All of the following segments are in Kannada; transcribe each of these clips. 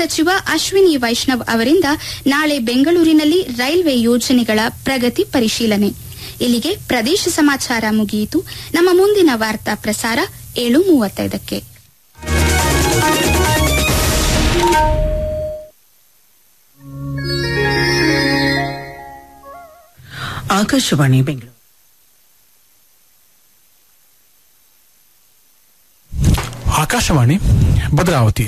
ಸಚಿವ ಅಶ್ವಿನಿ ವೈಷ್ಣವ್ ಅವರಿಂದ ನಾಳೆ ಬೆಂಗಳೂರಿನಲ್ಲಿ ರೈಲ್ವೆ ಯೋಜನೆಗಳ ಪ್ರಗತಿ ಪರಿಶೀಲನೆ ಇಲ್ಲಿಗೆ ಪ್ರದೇಶ ಸಮಾಚಾರ ಮುಗಿಯಿತು ನಮ್ಮ ಮುಂದಿನ ವಾರ್ತಾ ಪ್ರಸಾರ ಏಳು ಮೂವತ್ತೈದಕ್ಕೆ ಆಕಾಶವಾಣಿ ಬೆಂಗಳೂರು ಆಕಾಶವಾಣಿ ಭದ್ರಾವತಿ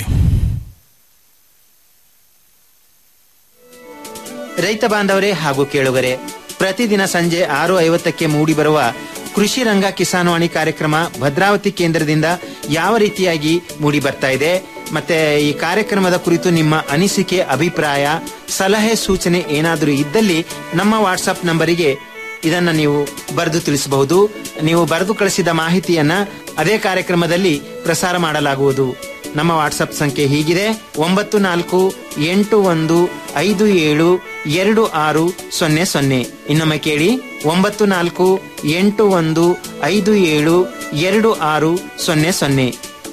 ರೈತ ಬಾಂಧವರೇ ಹಾಗೂ ಕೇಳುಗರೆ ಪ್ರತಿದಿನ ಸಂಜೆ ಆರು ಐವತ್ತಕ್ಕೆ ಮೂಡಿಬರುವ ಕೃಷಿ ರಂಗ ಕಿಸಾನ್ವಾಣಿ ಕಾರ್ಯಕ್ರಮ ಭದ್ರಾವತಿ ಕೇಂದ್ರದಿಂದ ಯಾವ ರೀತಿಯಾಗಿ ಮೂಡಿ ಬರ್ತಾ ಇದೆ ಮತ್ತೆ ಈ ಕಾರ್ಯಕ್ರಮದ ಕುರಿತು ನಿಮ್ಮ ಅನಿಸಿಕೆ ಅಭಿಪ್ರಾಯ ಸಲಹೆ ಸೂಚನೆ ಏನಾದರೂ ಇದ್ದಲ್ಲಿ ನಮ್ಮ ವಾಟ್ಸಪ್ ನಂಬರಿಗೆ ಇದನ್ನ ನೀವು ಬರೆದು ತಿಳಿಸಬಹುದು ನೀವು ಬರೆದು ಕಳಿಸಿದ ಮಾಹಿತಿಯನ್ನ ಅದೇ ಕಾರ್ಯಕ್ರಮದಲ್ಲಿ ಪ್ರಸಾರ ಮಾಡಲಾಗುವುದು ನಮ್ಮ ವಾಟ್ಸಪ್ ಸಂಖ್ಯೆ ಹೀಗಿದೆ ಒಂಬತ್ತು ನಾಲ್ಕು ಎಂಟು ಒಂದು ಐದು ಏಳು ಎರಡು ಆರು ಸೊನ್ನೆ ಸೊನ್ನೆ ಇನ್ನೊಮ್ಮೆ ಕೇಳಿ ಒಂಬತ್ತು ನಾಲ್ಕು ಎಂಟು ಒಂದು ಐದು ಏಳು ಎರಡು ಆರು ಸೊನ್ನೆ ಸೊನ್ನೆ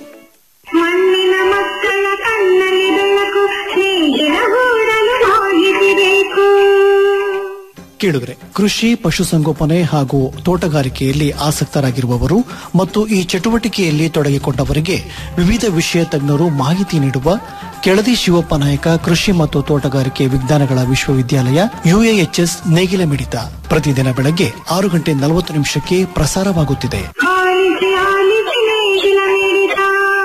ಮಣ್ಣಿನ ಮಕ್ಕಳ ಕಣ್ಣಲ್ಲಿ ಬೆಳಕು ಸ್ನೇಹಿತರ ಗೂಡಲು ಹೋಗಿಸಬೇಕು ಕೇಳಿದ್ರೆ ಕೃಷಿ ಪಶುಸಂಗೋಪನೆ ಹಾಗೂ ತೋಟಗಾರಿಕೆಯಲ್ಲಿ ಆಸಕ್ತರಾಗಿರುವವರು ಮತ್ತು ಈ ಚಟುವಟಿಕೆಯಲ್ಲಿ ತೊಡಗಿಕೊಂಡವರಿಗೆ ವಿವಿಧ ವಿಷಯ ತಜ್ಞರು ಮಾಹಿತಿ ನೀಡುವ ಕೆಳದಿ ಶಿವಪ್ಪ ನಾಯಕ ಕೃಷಿ ಮತ್ತು ತೋಟಗಾರಿಕೆ ವಿಜ್ಞಾನಗಳ ವಿಶ್ವವಿದ್ಯಾಲಯ ಯುಎಎಚ್ಎಸ್ ನೇಗಿಲ ಮಿಡಿತ ಪ್ರತಿದಿನ ಬೆಳಗ್ಗೆ ಆರು ಗಂಟೆ ನಲವತ್ತು ನಿಮಿಷಕ್ಕೆ ಪ್ರಸಾರವಾಗುತ್ತಿದೆ ಆಲಿಸಿ ಆಲಿಸಿ ನೇಗಿಲ ಮಿಡಿತ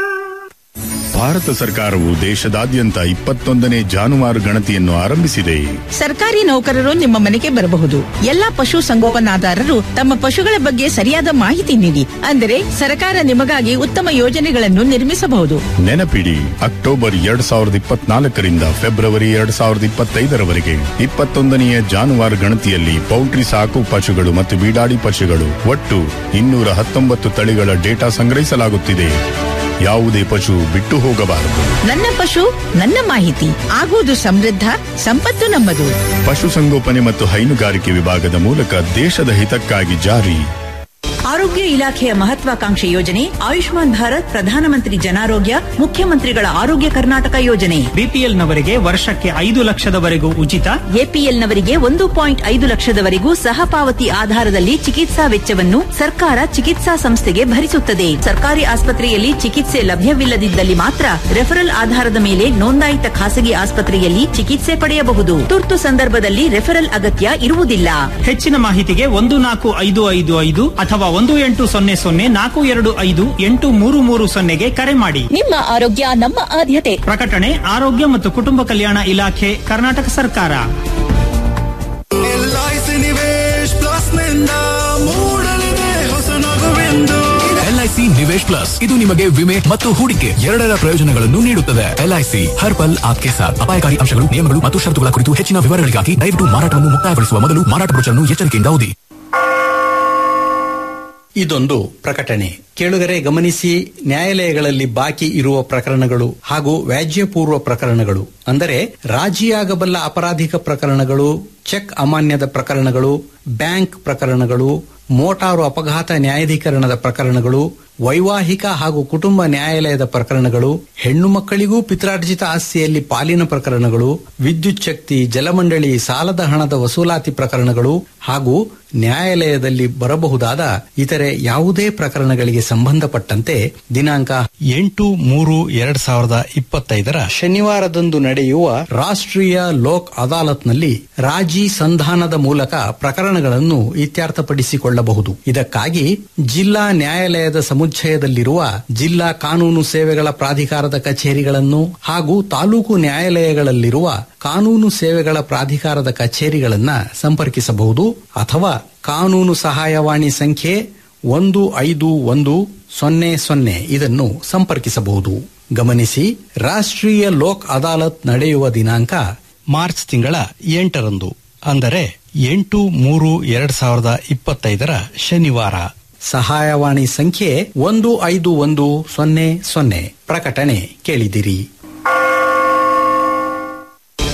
ಭಾರತ ಸರ್ಕಾರವು ದೇಶದಾದ್ಯಂತ ಇಪ್ಪತ್ತೊಂದನೇ ಜಾನುವಾರು ಗಣತಿಯನ್ನು ಆರಂಭಿಸಿದೆ ಸರ್ಕಾರಿ ನೌಕರರು ನಿಮ್ಮ ಮನೆಗೆ ಬರಬಹುದು ಎಲ್ಲಾ ಪಶು ಸಂಗೋಪನಾದಾರರು ತಮ್ಮ ಪಶುಗಳ ಬಗ್ಗೆ ಸರಿಯಾದ ಮಾಹಿತಿ ನೀಡಿ ಅಂದರೆ ಸರ್ಕಾರ ನಿಮಗಾಗಿ ಉತ್ತಮ ಯೋಜನೆಗಳನ್ನು ನಿರ್ಮಿಸಬಹುದು ನೆನಪಿಡಿ ಅಕ್ಟೋಬರ್ ಎರಡ್ ಸಾವಿರದ ಇಪ್ಪತ್ನಾಲ್ಕರಿಂದ ಫೆಬ್ರವರಿ ಎರಡ್ ಸಾವಿರದ ಇಪ್ಪತ್ತೈದರವರೆಗೆ ಇಪ್ಪತ್ತೊಂದನೆಯ ಜಾನುವಾರು ಗಣತಿಯಲ್ಲಿ ಪೌಲ್ಟ್ರಿ ಸಾಕು ಪಶುಗಳು ಮತ್ತು ಬೀಡಾಡಿ ಪಶುಗಳು ಒಟ್ಟು ಇನ್ನೂರ ಹತ್ತೊಂಬತ್ತು ತಳಿಗಳ ಡೇಟಾ ಸಂಗ್ರಹಿಸಲಾಗುತ್ತಿದೆ ಯಾವುದೇ ಪಶು ಬಿಟ್ಟು ಹೋಗಬಾರದು ನನ್ನ ಪಶು ನನ್ನ ಮಾಹಿತಿ ಆಗುವುದು ಸಮೃದ್ಧ ಸಂಪತ್ತು ನಮ್ಮದು ಪಶುಸಂಗೋಪನೆ ಮತ್ತು ಹೈನುಗಾರಿಕೆ ವಿಭಾಗದ ಮೂಲಕ ದೇಶದ ಹಿತಕ್ಕಾಗಿ ಜಾರಿ ಆರೋಗ್ಯ ಇಲಾಖೆಯ ಮಹತ್ವಾಕಾಂಕ್ಷೆ ಯೋಜನೆ ಆಯುಷ್ಮಾನ್ ಭಾರತ್ ಪ್ರಧಾನಮಂತ್ರಿ ಜನಾರೋಗ್ಯ ಮುಖ್ಯಮಂತ್ರಿಗಳ ಆರೋಗ್ಯ ಕರ್ನಾಟಕ ಯೋಜನೆ ಬಿಪಿಎಲ್ನವರಿಗೆ ವರ್ಷಕ್ಕೆ ಐದು ಲಕ್ಷದವರೆಗೂ ಉಚಿತ ಎಪಿಎಲ್ನವರಿಗೆ ಒಂದು ಪಾಯಿಂಟ್ ಐದು ಲಕ್ಷದವರೆಗೂ ಸಹ ಪಾವತಿ ಆಧಾರದಲ್ಲಿ ಚಿಕಿತ್ಸಾ ವೆಚ್ಚವನ್ನು ಸರ್ಕಾರ ಚಿಕಿತ್ಸಾ ಸಂಸ್ಥೆಗೆ ಭರಿಸುತ್ತದೆ ಸರ್ಕಾರಿ ಆಸ್ಪತ್ರೆಯಲ್ಲಿ ಚಿಕಿತ್ಸೆ ಲಭ್ಯವಿಲ್ಲದಿದ್ದಲ್ಲಿ ಮಾತ್ರ ರೆಫರಲ್ ಆಧಾರದ ಮೇಲೆ ನೋಂದಾಯಿತ ಖಾಸಗಿ ಆಸ್ಪತ್ರೆಯಲ್ಲಿ ಚಿಕಿತ್ಸೆ ಪಡೆಯಬಹುದು ತುರ್ತು ಸಂದರ್ಭದಲ್ಲಿ ರೆಫರಲ್ ಅಗತ್ಯ ಇರುವುದಿಲ್ಲ ಹೆಚ್ಚಿನ ಮಾಹಿತಿಗೆ ಒಂದು ನಾಲ್ಕು ಐದು ಐದು ಐದು ಅಥವಾ ಒಂದು ಎಂಟು ಸೊನ್ನೆ ಸೊನ್ನೆ ನಾಲ್ಕು ಎರಡು ಐದು ಎಂಟು ಮೂರು ಮೂರು ಸೊನ್ನೆಗೆ ಕರೆ ಮಾಡಿ ನಿಮ್ಮ ಆರೋಗ್ಯ ನಮ್ಮ ಆದ್ಯತೆ ಪ್ರಕಟಣೆ ಆರೋಗ್ಯ ಮತ್ತು ಕುಟುಂಬ ಕಲ್ಯಾಣ ಇಲಾಖೆ ಕರ್ನಾಟಕ ಸರ್ಕಾರ ಎಲ್ಐಸಿ ನಿವೇಶ್ ಪ್ಲಸ್ ನಿಂದ ಮೂಡಲಿದೆ ಹೊಸ ನಗುವೆಂದು ಎಲ್ಐಸಿ ನಿವೇಶ್ ಪ್ಲಸ್ ಇದು ನಿಮಗೆ ವಿಮೆ ಮತ್ತು ಹೂಡಿಕೆ ಎರಡರ ಪ್ರಯೋಜನಗಳನ್ನು ನೀಡುತ್ತದೆ ಎಲ್ಐಸಿ ಹರ್ ಪಲ್ ಆಪ್ಕೆ ಸಾಥ್ ಅಪಾಯಕಾರಿ ಅಂಶಗಳು ನಿಯಮಗಳು ಮತ್ತು ಷರತ್ತುಗಳ ಕುರಿತು ಹೆಚ್ಚಿನ ವಿವರಗಳಿಗಾಗಿ ದಯವಿಟ್ಟು ಮಾರಾಟವನ್ನು ಮುಕ್ತಾಯಗೊಳಿಸುವ ಮೊದಲು ಮಾರಾಟ ಬ್ರೋಚರ್ನ್ನು ಎಚ್ಚರಿಕೆಯಿಂದ ಓದಿ ಇದೊಂದು ಪ್ರಕಟಣೆ ಕೇಳುಗರೆ ಗಮನಿಸಿ ನ್ಯಾಯಾಲಯಗಳಲ್ಲಿ ಬಾಕಿ ಇರುವ ಪ್ರಕರಣಗಳು ಹಾಗೂ ವ್ಯಾಜ್ಯಪೂರ್ವ ಪ್ರಕರಣಗಳು ಅಂದರೆ ರಾಜಿಯಾಗಬಲ್ಲ ಅಪರಾಧಿಕ ಪ್ರಕರಣಗಳು ಚೆಕ್ ಅಮಾನ್ಯದ ಪ್ರಕರಣಗಳು ಬ್ಯಾಂಕ್ ಪ್ರಕರಣಗಳು ಮೋಟಾರು ಅಪಘಾತ ನ್ಯಾಯಾಧೀಕರಣದ ಪ್ರಕರಣಗಳು ವೈವಾಹಿಕ ಹಾಗೂ ಕುಟುಂಬ ನ್ಯಾಯಾಲಯದ ಪ್ರಕರಣಗಳು ಹೆಣ್ಣು ಮಕ್ಕಳಿಗೂ ಪಿತ್ರಾರ್ಜಿತ ಆಸ್ತಿಯಲ್ಲಿ ಪಾಲಿನ ಪ್ರಕರಣಗಳು ವಿದ್ಯುತ್ ಶಕ್ತಿ ಜಲಮಂಡಳಿ ಸಾಲದ ಹಣದ ವಸೂಲಾತಿ ಪ್ರಕರಣಗಳು ಹಾಗೂ ನ್ಯಾಯಾಲಯದಲ್ಲಿ ಬರಬಹುದಾದ ಇತರೆ ಯಾವುದೇ ಪ್ರಕರಣಗಳಿಗೆ ಸಂಬಂಧಪಟ್ಟಂತೆ ದಿನಾಂಕ ಎಂಟು ಮೂರು ಎರಡ್ ಸಾವಿರದ ಇಪ್ಪತ್ತೈದರ ಶನಿವಾರದಂದು ನಡೆಯುವ ರಾಷ್ಟ್ರೀಯ ಲೋಕ್ ಅದಾಲತ್ನಲ್ಲಿ ರಾಜಿ ಸಂಧಾನದ ಮೂಲಕ ಪ್ರಕರಣಗಳನ್ನು ಇತ್ಯರ್ಥಪಡಿಸಿಕೊಳ್ಳಬಹುದು ಇದಕ್ಕಾಗಿ ಜಿಲ್ಲಾ ನ್ಯಾಯಾಲಯದ ಸಮುಚ್ಚಯದಲ್ಲಿರುವ ಜಿಲ್ಲಾ ಕಾನೂನು ಸೇವೆಗಳ ಪ್ರಾಧಿಕಾರದ ಕಚೇರಿಗಳನ್ನು ಹಾಗೂ ತಾಲೂಕು ನ್ಯಾಯಾಲಯಗಳಲ್ಲಿರುವ ಕಾನೂನು ಸೇವೆಗಳ ಪ್ರಾಧಿಕಾರದ ಕಚೇರಿಗಳನ್ನ ಸಂಪರ್ಕಿಸಬಹುದು ಅಥವಾ ಕಾನೂನು ಸಹಾಯವಾಣಿ ಸಂಖ್ಯೆ ಒಂದು ಐದು ಒಂದು ಸೊನ್ನೆ ಸೊನ್ನೆ ಇದನ್ನು ಸಂಪರ್ಕಿಸಬಹುದು ಗಮನಿಸಿ ರಾಷ್ಟ್ರೀಯ ಲೋಕ್ ಅದಾಲತ್ ನಡೆಯುವ ದಿನಾಂಕ ಮಾರ್ಚ್ ತಿಂಗಳ ಎಂಟರಂದು ಅಂದರೆ ಎಂಟು ಮೂರು ಎರಡ್ ಸಾವಿರದ ಇಪ್ಪತ್ತೈದರ ಶನಿವಾರ ಸಹಾಯವಾಣಿ ಸಂಖ್ಯೆ ಒಂದು ಐದು ಒಂದು ಸೊನ್ನೆ ಸೊನ್ನೆ ಪ್ರಕಟಣೆ ಕೇಳಿದಿರಿ ಆರೋಗ್ಯ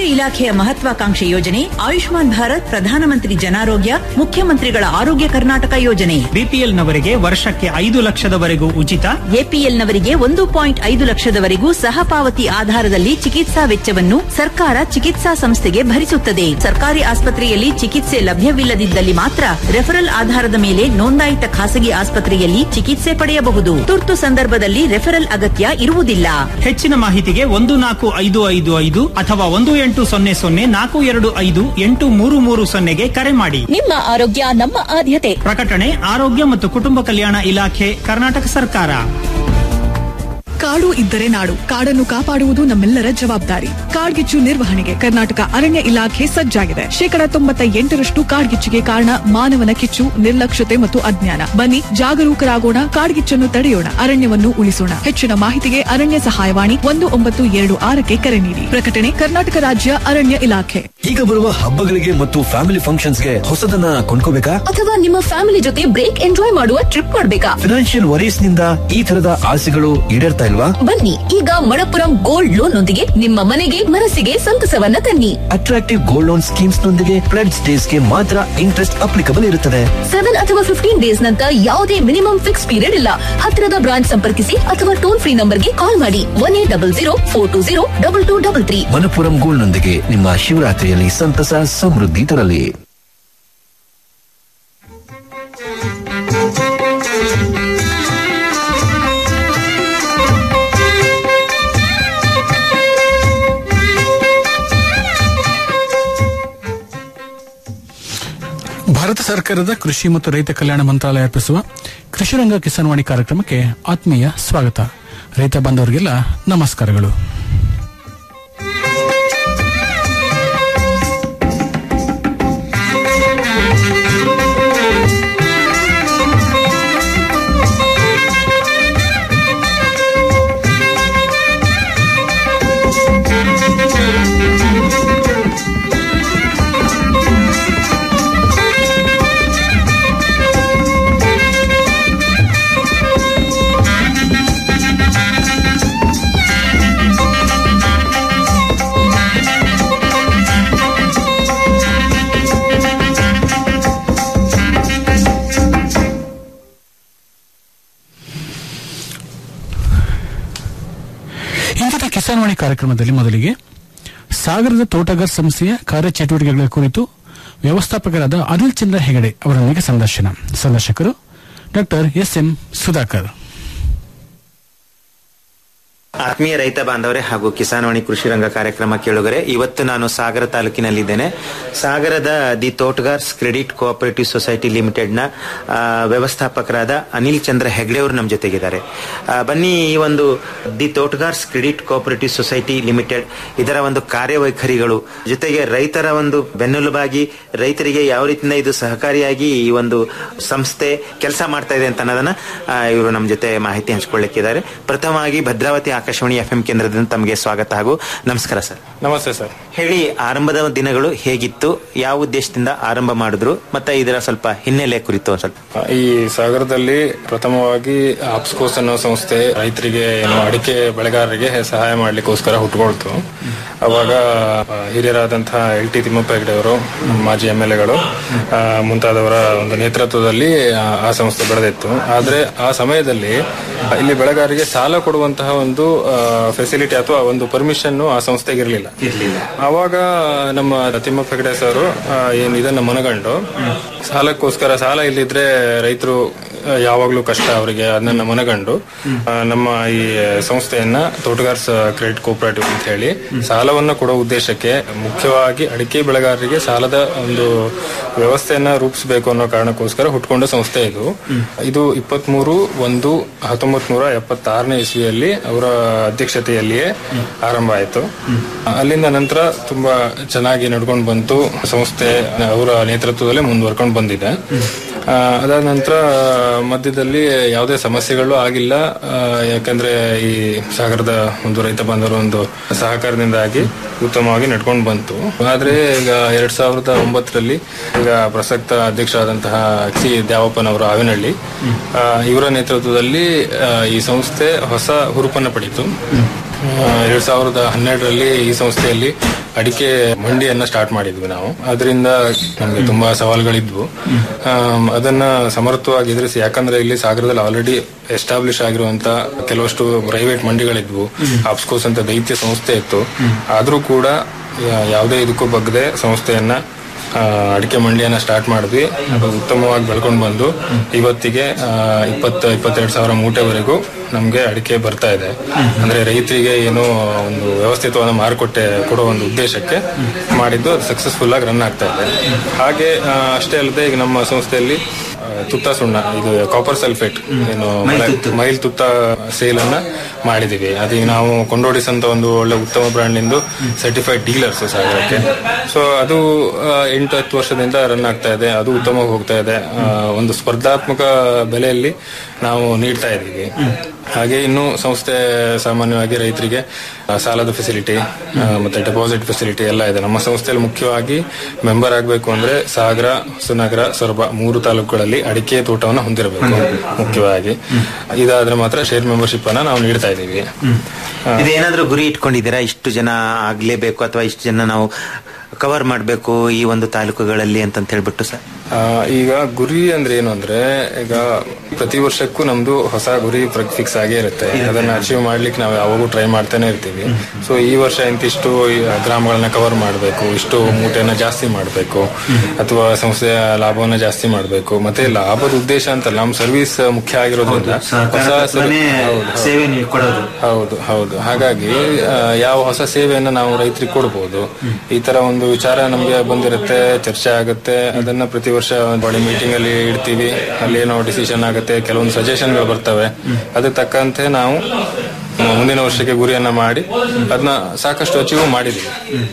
ಇಲಾಖೆಯ ಮಹತ್ವಾಕಾಂಕ್ಷೆ ಯೋಜನೆ ಆಯುಷ್ಮಾನ್ ಭಾರತ್ ಪ್ರಧಾನಮಂತ್ರಿ ಜನಾರೋಗ್ಯ ಮುಖ್ಯಮಂತ್ರಿಗಳ ಆರೋಗ್ಯ ಕರ್ನಾಟಕ ಯೋಜನೆ ಬಿಪಿಎಲ್ ನವರಿಗೆ ವರ್ಷಕ್ಕೆ ಐದು ಲಕ್ಷದವರೆಗೂ ಉಚಿತ ಎಪಿಎಲ್ ನವರಿಗೆ ಒಂದು ಪಾಯಿಂಟ್ ಐದು ಲಕ್ಷದವರೆಗೂ ಸಹಪಾವತಿ ಆಧಾರದಲ್ಲಿ ಚಿಕಿತ್ಸಾ ವೆಚ್ಚವನ್ನು ಸರ್ಕಾರ ಚಿಕಿತ್ಸಾ ಸಂಸ್ಥೆಗೆ ಭರಿಸುತ್ತದೆ ಸರ್ಕಾರಿ ಆಸ್ಪತ್ರೆಯಲ್ಲಿ ಚಿಕಿತ್ಸೆ ಲಭ್ಯವಿಲ್ಲದಿದ್ದಲ್ಲಿ ಮಾತ್ರ ರೆಫರಲ್ ಆಧಾರದ ಮೇಲೆ ನೋಂದಾಯಿತ ಖಾಸಗಿ ಆಸ್ಪತ್ರೆಯಲ್ಲಿ ಚಿಕಿತ್ಸೆ ಪಡೆಯಬಹುದು ತುರ್ತು ಸಂದರ್ಭದಲ್ಲಿ ರೆಫರಲ್ ಅಗತ್ಯ ಇರುವುದಿಲ್ಲ ಹೆಚ್ಚಿನ ಮಾಹಿತಿಗೆ ಒಂದು ನಾಲ್ಕು ಐದು ಐದು ಐದು ಅಥವಾ ಒಂದು ಎಂಟು ಸೊನ್ನೆ ಸೊನ್ನೆ ನಾಲ್ಕು ಎರಡು ಐದು ಎಂಟು ಮೂರು ಮೂರು ಸೊನ್ನೆಗೆ ಕರೆ ಮಾಡಿ ನಿಮ್ಮ ಆರೋಗ್ಯ ನಮ್ಮ ಆದ್ಯತೆ ಪ್ರಕಟಣೆ ಆರೋಗ್ಯ ಮತ್ತು ಕುಟುಂಬ ಕಲ್ಯಾಣ ಇಲಾಖೆ ಕರ್ನಾಟಕ ಸರ್ಕಾರ ಕಾಡು ಇದ್ದರೆ ನಾಡು ಕಾಡನ್ನು ಕಾಪಾಡುವುದು ನಮ್ಮೆಲ್ಲರ ಜವಾಬ್ದಾರಿ ಕಾಡ್ಗಿಚ್ಚು ನಿರ್ವಹಣೆಗೆ ಕರ್ನಾಟಕ ಅರಣ್ಯ ಇಲಾಖೆ ಸಜ್ಜಾಗಿದೆ ಶೇಕಡ ತೊಂಬತ್ತ ಎಂಟರಷ್ಟು ಕಾಡ್ಗಿಚ್ಚಿಗೆ ಕಾರಣ ಮಾನವನ ಕಿಚ್ಚು ನಿರ್ಲಕ್ಷ್ಯತೆ ಮತ್ತು ಅಜ್ಞಾನ ಬನ್ನಿ ಜಾಗರೂಕರಾಗೋಣ ಕಾಡ್ಗಿಚ್ಚನ್ನು ತಡೆಯೋಣ ಅರಣ್ಯವನ್ನು ಉಳಿಸೋಣ ಹೆಚ್ಚಿನ ಮಾಹಿತಿಗೆ ಅರಣ್ಯ ಸಹಾಯವಾಣಿ ಒಂದು ಒಂಬತ್ತು ಎರಡು ಆರಕ್ಕೆ ಕರೆ ನೀಡಿ ಪ್ರಕಟಣೆ ಕರ್ನಾಟಕ ರಾಜ್ಯ ಅರಣ್ಯ ಇಲಾಖೆ ಈಗ ಬರುವ ಹಬ್ಬಗಳಿಗೆ ಮತ್ತು ಫ್ಯಾಮಿಲಿ ಫಂಕ್ಷನ್ಸ್ಗೆ ಹೊಸದನ್ನ ಕೊಂಡ್ಕೋಬೇಕಾ ಅಥವಾ ನಿಮ್ಮ ಫ್ಯಾಮಿಲಿ ಜೊತೆ ಬ್ರೇಕ್ ಎಂಜಾಯ್ ಮಾಡುವ ಟ್ರಿಪ್ ಮಾಡ್ಬೇಕಾ ಫಿನಾನ್ಷಿಯಲ್ ವರೀಸ್ ನಿಂದ ಈ ತರದ ಆಸೆಗಳು ಈಡೇರ್ತಾ ಇಲ್ವಾ ಬನ್ನಿ ಈಗ ಮಣಪುರಂ ಗೋಲ್ಡ್ ಲೋನ್ ನೊಂದಿಗೆ ನಿಮ್ಮ ಮನೆಗೆ ಮನಸ್ಸಿಗೆ ಸಂತಸವನ್ನ ತನ್ನಿ ಅಟ್ರಾಕ್ಟಿವ್ ಗೋಲ್ಡ್ ಲೋನ್ ಸ್ಕೀಮ್ಸ್ ನೊಂದಿಗೆ ಪ್ಲೆಡ್ಸ್ ಡೇಸ್ ಗೆ ಮಾತ್ರ ಇಂಟ್ರೆಸ್ಟ್ ಅಪ್ಲಿಕಬಲ್ ಇರುತ್ತದೆ ಸೆವೆನ್ ಅಥವಾ ಫಿಫ್ಟೀನ್ ಡೇಸ್ ನಂತರ ಯಾವುದೇ ಮಿನಿಮಮ್ ಫಿಕ್ಸ್ ಪೀರಿಯಡ್ ಇಲ್ಲ ಹತ್ತಿರದ ಬ್ರಾಂಚ್ ಸಂಪರ್ಕಿಸಿ ಅಥವಾ ಟೋಲ್ ಫ್ರೀ ನಂಬರ್ಗೆ ಕಾಲ್ ಮಾಡಿ one eight double zero four two zero double two double three Manappuram gold ನೊಂದಿಗೆ ನಿಮ್ಮ ಶಿವರಾತ್ರಿಯಲ್ಲಿ ಸಂತಸ ಸಮೃದ್ಧಿ ತರಲಿ ಭಾರತ ಸರ್ಕಾರದ ಕೃಷಿ ಮತ್ತು ರೈತ ಕಲ್ಯಾಣ ಮಂತ್ರಾಲಯ ಅರ್ಪಿಸುವ ಕೃಷಿರಂಗ ಕಿಸಾನ್ವಾಣಿ ಕಾರ್ಯಕ್ರಮಕ್ಕೆ ಆತ್ಮೀಯ ಸ್ವಾಗತ ರೈತ ಬಾಂಧವರಿಗೆಲ್ಲ ನಮಸ್ಕಾರಗಳು ಇಂದಿನ ಕಿಸಾನ್ವಾಣಿ ಕಾರ್ಯಕ್ರಮದಲ್ಲಿ ಮೊದಲಿಗೆ ಸಾಗರದ ತೋಟಗಾರ ಸಂಸ್ಥೆಯ ಕಾರ್ಯಚಟುವಟಿಕೆಗಳ ಕುರಿತು ವ್ಯವಸ್ಥಾಪಕರಾದ ಅನಿಲ್ ಚಂದ್ರ ಹೆಗಡೆ ಅವರೊಂದಿಗೆ ಸಂದರ್ಶನ ಸಂದರ್ಶಕರು ಡಾಕ್ಟರ್ ಎಸ್ ಎಂ ಸುಧಾಕರ್ ಆತ್ಮೀಯ ರೈತ ಬಾಂಧವರೇ ಹಾಗೂ ಕಿಸಾನ್ವಾಣಿ ಕೃಷಿ ರಂಗ ಕಾರ್ಯಕ್ರಮ ಕೇಳುಗರೆ ಇವತ್ತು ನಾನು ಸಾಗರ ತಾಲೂಕಿನಲ್ಲಿದ್ದೇನೆ ಸಾಗರದ the Totagars credit cooperative society ಲಿಮಿಟೆಡ್ನ ಆ, ವ್ಯವಸ್ಥಾಪಕರಾದ ಅನಿಲ್ ಚಂದ್ರ ಹೆಗ್ಡೆ ಅವರು ನಮ್ಮ ಜೊತೆಗಿದ್ದಾರೆ ಆ, ಬನ್ನಿ ಈ ಒಂದು the Totagars credit cooperative society limited ಇದರ ಒಂದು ಕಾರ್ಯವೈಖರಿಗಳು ಜೊತೆಗೆ ರೈತರ ಒಂದು ಬೆನ್ನೆಲುಬಾಗಿ ರೈತರಿಗೆ ಯಾವ ರೀತಿಯಿಂದ ಇದು ಸಹಕಾರಿಯಾಗಿ ಈ ಒಂದು ಸಂಸ್ಥೆ ಕೆಲಸ ಮಾಡ್ತಾ ಇದೆ ಅಂತ ಅನ್ನೋದನ್ನ ಆ, ಇವರು ನಮ್ಮ ಜೊತೆ ಮಾಹಿತಿ ಹಂಚಿಕೊಳ್ಳಿಕ್ಕಿದ್ದಾರೆ ಪ್ರಥಮವಾಗಿ ಭದ್ರಾವತಿ ಆಕಾಶವಾಣಿ ಎಫ್ ಎಂ ಕೇಂದ್ರದಿಂದ ತಮಗೆ ಸ್ವಾಗತ ಹಾಗೂ ನಮಸ್ಕಾರ ಸರ್ ನಮಸ್ತೆ ಸರ್ ಹೇಳಿ ಆರಂಭದ ದಿನಗಳು ಹೇಗಿತ್ತು ಯಾವ ಉದ್ದೇಶದಿಂದ ಆರಂಭ ಮಾಡಿದ್ರು ಮತ್ತೆ ಇದರ ಸ್ವಲ್ಪ ಹಿನ್ನೆಲೆ ಕುರಿತು ಒಂದ್ ಸ್ವಲ್ಪ ಈ ಸಾಗರದಲ್ಲಿ ಪ್ರಥಮವಾಗಿ ಆಪ್ಸ್ಕೋಸ್ ಅನ್ನೋ ಸಂಸ್ಥೆ ರೈತರಿಗೆ ಏನು ಅಡಿಕೆ ಬೆಳೆಗಾರರಿಗೆ ಸಹಾಯ ಮಾಡ್ಲಿಕ್ಕೋಸ್ಕರ ಹುಟ್ಟುಕೊಳ್ತು ಅವಾಗ ಆ, ಹಿರಿಯರಾದಂತಹ ಎಲ್ ಟಿ ತಿಮ್ಮಪ್ಪ ಹೆಗ್ಡೆ ಅವರು ಮಾಜಿ ಎಂ ಎಲ್ ಎಗಳು ಮುಂತಾದವರ ಒಂದು ನೇತೃತ್ವದಲ್ಲಿ ಆ, ಆ ಸಂಸ್ಥೆ ಬೆಳೆದಿತ್ತು ಆದ್ರೆ ಆ ಸಮಯದಲ್ಲಿ ಆ, ಇಲ್ಲಿ ಬೆಳೆಗಾರರಿಗೆ ಸಾಲ ಕೊಡುವಂತಹ ಒಂದು ಫೆಸಿಲಿಟಿ ಅಥವಾ ಒಂದು ಪರ್ಮಿಷನ್ ಆ ಸಂಸ್ಥೆಗೆ ಇರಲಿಲ್ಲ ಅವಾಗ ನಮ್ಮ ತಿಮ್ಮಪ್ಪ ಹೆಗಡೆ ಸರ್ ಏನು ಇದನ್ನ ಮನಗಂಡು ಸಾಲಕ್ಕೋಸ್ಕರ ಸಾಲ ಇಲ್ಲಿದ್ರೆ ರೈತರು ಯಾವಾಗ್ಲೂ ಕಷ್ಟ ಅವರಿಗೆ ಅದನ್ನ ಮನಗಂಡು ಆ, ನಮ್ಮ ಈ ಸಂಸ್ಥೆಯನ್ನ ತೋಟಗಾರ್ಸ್ ಕ್ರೆಡಿಟ್ ಕೋಪರೇಟಿವ್ ಅಂತ ಹೇಳಿ ಸಾಲವನ್ನ ಕೊಡೋ ಉದ್ದೇಶಕ್ಕೆ ಮುಖ್ಯವಾಗಿ ಅಡಿಕೆ ಬೆಳೆಗಾರರಿಗೆ ಸಾಲದ ಒಂದು ವ್ಯವಸ್ಥೆಯನ್ನ ರೂಪಿಸಬೇಕು ಅನ್ನೋ ಕಾರಣಕ್ಕೋಸ್ಕರ ಹುಟ್ಕೊಂಡ ಸಂಸ್ಥೆ ಇದು ಇದು ಇಪ್ಪತ್ಮೂರು ಒಂದು ಹತ್ತೊಂಬತ್ ನೂರ ಎಪ್ಪತ್ತಾರನೇ ಇಸ್ವಿಯಲ್ಲಿ ಅವರ ಅಧ್ಯಕ್ಷತೆಯಲ್ಲಿಯೇ ಆರಂಭ ಆಯಿತು ಅಲ್ಲಿಂದ ನಂತರ ತುಂಬಾ ಚೆನ್ನಾಗಿ ನಡ್ಕೊಂಡು ಬಂತು ಸಂಸ್ಥೆ ಅವರ ನೇತೃತ್ವದಲ್ಲೇ ಮುಂದುವರ್ಕೊಂಡು ಬಂದಿದೆ ಆ, ಅದಾದ ನಂತರ ಮಧ್ಯದಲ್ಲಿ ಯಾವುದೇ ಸಮಸ್ಯೆಗಳು ಆಗಿಲ್ಲ ಆ, ಯಾಕಂದ್ರೆ ಈ ಸಾಗರದ ಒಂದು ರೈತ ಬಾಂಧವರು ಒಂದು ಸಹಕಾರದಿಂದಾಗಿ ಉತ್ತಮವಾಗಿ ನಡ್ಕೊಂಡು ಬಂತು ಆದ್ರೆ ಈಗ ಎರಡ್ ಸಾವಿರದ ಒಂಬತ್ತರಲ್ಲಿ ಈಗ ಪ್ರಸಕ್ತ ಅಧ್ಯಕ್ಷರಾದಂತಹ ಸಿ ದ್ಯಾವಪ್ಪನವರು ಆವಿನಹಳ್ಳಿ ಆ, ಇವರ ನೇತೃತ್ವದಲ್ಲಿ ಆ, ಈ ಸಂಸ್ಥೆ ಹೊಸ ಹುರುಪನ್ನು ಪಡೀತು ಎರಡ್ ಸಾವಿರದ ಹನ್ನೆರಡರಲ್ಲಿ ಈ ಸಂಸ್ಥೆಯಲ್ಲಿ ಅಡಿಕೆ ಮಂಡಿಯನ್ನ ಸ್ಟಾರ್ಟ್ ಮಾಡಿದ್ವಿ ನಾವು ಅದರಿಂದ ನಮಗೆ ತುಂಬಾ ಸವಾಲುಗಳಿದ್ವು ಆಮ್, ಅದನ್ನ ಸಮರ್ಥವಾಗಿ ಎದುರಿಸಿ ಯಾಕಂದ್ರೆ ಇಲ್ಲಿ ಸಾಗರದಲ್ಲಿ ಆಲ್ರೆಡಿ ಎಸ್ಟಾಬ್ಲಿಷ್ ಆಗಿರುವಂತ ಕೆಲವಷ್ಟು ಪ್ರೈವೇಟ್ ಮಂಡಿಗಳಿದ್ವು ಆಪ್ಸ್ಕೋಸ್ ಅಂತ ದೈತ್ಯ ಸಂಸ್ಥೆ ಇತ್ತು ಆದ್ರೂ ಕೂಡ ಯಾ- ಯಾವುದೇ ಇದಕ್ಕೂ ಬಗ್ಗದೆ ಸಂಸ್ಥೆಯನ್ನ ಆ, ಅಡಿಕೆ ಮಂಡಿಯನ್ನ ಸ್ಟಾರ್ಟ್ ಮಾಡಿದ್ವಿ ಅದು ಉತ್ತಮವಾಗಿ ಬೆಳ್ಕೊಂಡು ಬಂದು ಇವತ್ತಿಗೆ ಆ, ಇಪ್ಪತ್ತು ಇಪ್ಪತ್ತೆರಡು ಸಾವಿರ ಮೂಟೆವರೆಗೂ ನಮ್ಗೆ ಅಡಿಕೆ ಬರ್ತಾ ಇದೆ ಅಂದ್ರೆ ರೈತರಿಗೆ ಏನೋ ಒಂದು ವ್ಯವಸ್ಥಿತವಾದ ಮಾರುಕಟ್ಟೆ ಕೊಡೋ ಒಂದು ಉದ್ದೇಶಕ್ಕೆ ಮಾಡಿದ್ದು ಅದು ಸಕ್ಸಸ್ಫುಲ್ ಆಗಿ ರನ್ ಆಗ್ತಾ ಇದೆ ಹಾಗೆ ಆ, ಅಷ್ಟೇ ಅಲ್ಲದೆ ಈಗ ನಮ್ಮ ಸಂಸ್ಥೆಯಲ್ಲಿ ಆ, ತುತ್ತ ಸುಣ್ಣ ಇದು ಕಾಪರ್ ಸಲ್ಫೇಟ್ ಏನು ಮೈಲ್ ತುತ್ತ ಸೇಲ್ ಅನ್ನ ಮಾಡಿದೀವಿ ಅದೀಗ ನಾವು ಕೊಂಡೋಡಿಸ್ ಅಂತ ಒಂದು ಒಳ್ಳೆ ಉತ್ತಮ ಬ್ರಾಂಡ್ ನಿಂದು ಸರ್ಟಿಫೈಡ್ ಡೀಲರ್ಸ್ ಸಾಗರಕ್ಕೆ ಸೊ ಅದು ಆ, ಎಂಟು ಹತ್ತು ವರ್ಷದಿಂದ ರನ್ ಆಗ್ತಾ ಇದೆ ಅದು ಉತ್ತಮವಾಗಿ ಹೋಗ್ತಾ ಇದೆ ಆ, ಒಂದು ಸ್ಪರ್ಧಾತ್ಮಕ ಬೆಲೆಯಲ್ಲಿ ನಾವು ನೀಡ್ತಾ ಇದ್ದೀವಿ ಹಾಗೆ ಇನ್ನು ಸಂಸ್ಥೆ ಸಾಮಾನ್ಯವಾಗಿ ರೈತರಿಗೆ ಆ, ಸಾಲದ ಫೆಸಿಲಿಟಿ ಮತ್ತೆ ಡೆಪಾಸಿಟ್ ಫೆಸಿಲಿಟಿ ಎಲ್ಲ ಇದೆ ನಮ್ಮ ಸಂಸ್ಥೆಯಲ್ಲಿ ಮುಖ್ಯವಾಗಿ ಮೆಂಬರ್ ಆಗಬೇಕು ಅಂದ್ರೆ ಸಾಗರ ಹೊಸನಗರ ಸೊರಬ ಮೂರು ತಾಲೂಕುಗಳಲ್ಲಿ ಅಡಿಕೆ ತೋಟವನ್ನು ಹೊಂದಿರಬೇಕು ಮುಖ್ಯವಾಗಿ ಇದಾದ್ರೆ ಮಾತ್ರ ಶೇರ್ ಮೆಂಬರ್ಶಿಪ್ ಅನ್ನ ನಾವು ನೀಡ್ತಾ ಇದ್ದೀವಿ ಇದೇನಾದ್ರೂ ಗುರಿ ಇಟ್ಕೊಂಡಿದ್ದೀರಾ ಇಷ್ಟು ಜನ ಆಗ್ಲೇಬೇಕು ಅಥವಾ ಇಷ್ಟು ಜನ ನಾವು ಕವರ್ ಮಾಡಬೇಕು ಈ ಒಂದು ತಾಲೂಕುಗಳಲ್ಲಿ ಅಂತಂತ ಹೇಳ್ಬಿಟ್ಟು ಸರ್ ಆ, ಈಗ ಗುರಿ ಅಂದ್ರೆ ಏನು ಅಂದ್ರೆ ಈಗ ಪ್ರತಿ ವರ್ಷಕ್ಕೂ ನಮ್ದು ಹೊಸ ಗುರಿ ಫಿಕ್ಸ್ ಆಗೇ ಇರುತ್ತೆ ಅದನ್ನ ಅಚೀವ್ ಮಾಡ್ಲಿಕ್ಕೆ ನಾವು ಯಾವಾಗೂ ಟ್ರೈ ಮಾಡ್ತಾನೆ ಇರ್ತೀವಿ ಸೊ ಈ ವರ್ಷ ಇಂತಿಷ್ಟು ಈ ಗ್ರಾಮಗಳನ್ನ ಕವರ್ ಮಾಡಬೇಕು ಇಷ್ಟು ಮೂಟೆನ ಜಾಸ್ತಿ ಮಾಡಬೇಕು ಅಥವಾ ಸಂಸ್ಥೆಯ ಲಾಭವನ್ನ ಜಾಸ್ತಿ ಮಾಡಬೇಕು ಮತ್ತೆ ಲಾಭದ ಉದ್ದೇಶ ಅಂತಲ್ಲ ನಮ್ಮ ಸರ್ವಿಸ್ ಮುಖ್ಯ ಆಗಿರೋದ್ರಿಂದ ಹೊಸ ತತ್ವನೇ ಹೌದು, ಹೌದು. ಸೇವೆ ನೀವು ಕೊಡೋದು ಹೌದು ಹೌದು ಹಾಗಾಗಿ ಆ, ಯಾವ ಹೊಸ ಸೇವೆಯನ್ನ ನಾವು ರೈತರಿಗೆ ಕೊಡ್ಬೋದು ಈ ತರ ಒಂದು ವಿಚಾರ ನಮ್ಗೆ ಬಂದಿರುತ್ತೆ ಚರ್ಚೆ ಆಗುತ್ತೆ ಅದನ್ನ ಪ್ರತಿ ವರ್ಷ ಬಾಡಿ ಮೀಟಿಂಗ್ ಅಲ್ಲಿ ಇಡ್ತೀವಿ ಅಲ್ಲಿ ಏನೋ ಡಿಸಿಷನ್ ಆಗುತ್ತೆ ಕೆಲವೊಂದು ಸಜೆಷನ್ಗಳು ಬರ್ತವೆ ಅದಕ್ಕೆ ತಕ್ಕಂತೆ ನಾವು ಆ, ಮುಂದಿನ ವರ್ಷಕ್ಕೆ ಗುರಿಯನ್ನ ಮಾಡಿ ಅದನ್ನ ಸಾಕಷ್ಟು ಅಚೀವ್ ಮಾಡಿದೀವಿ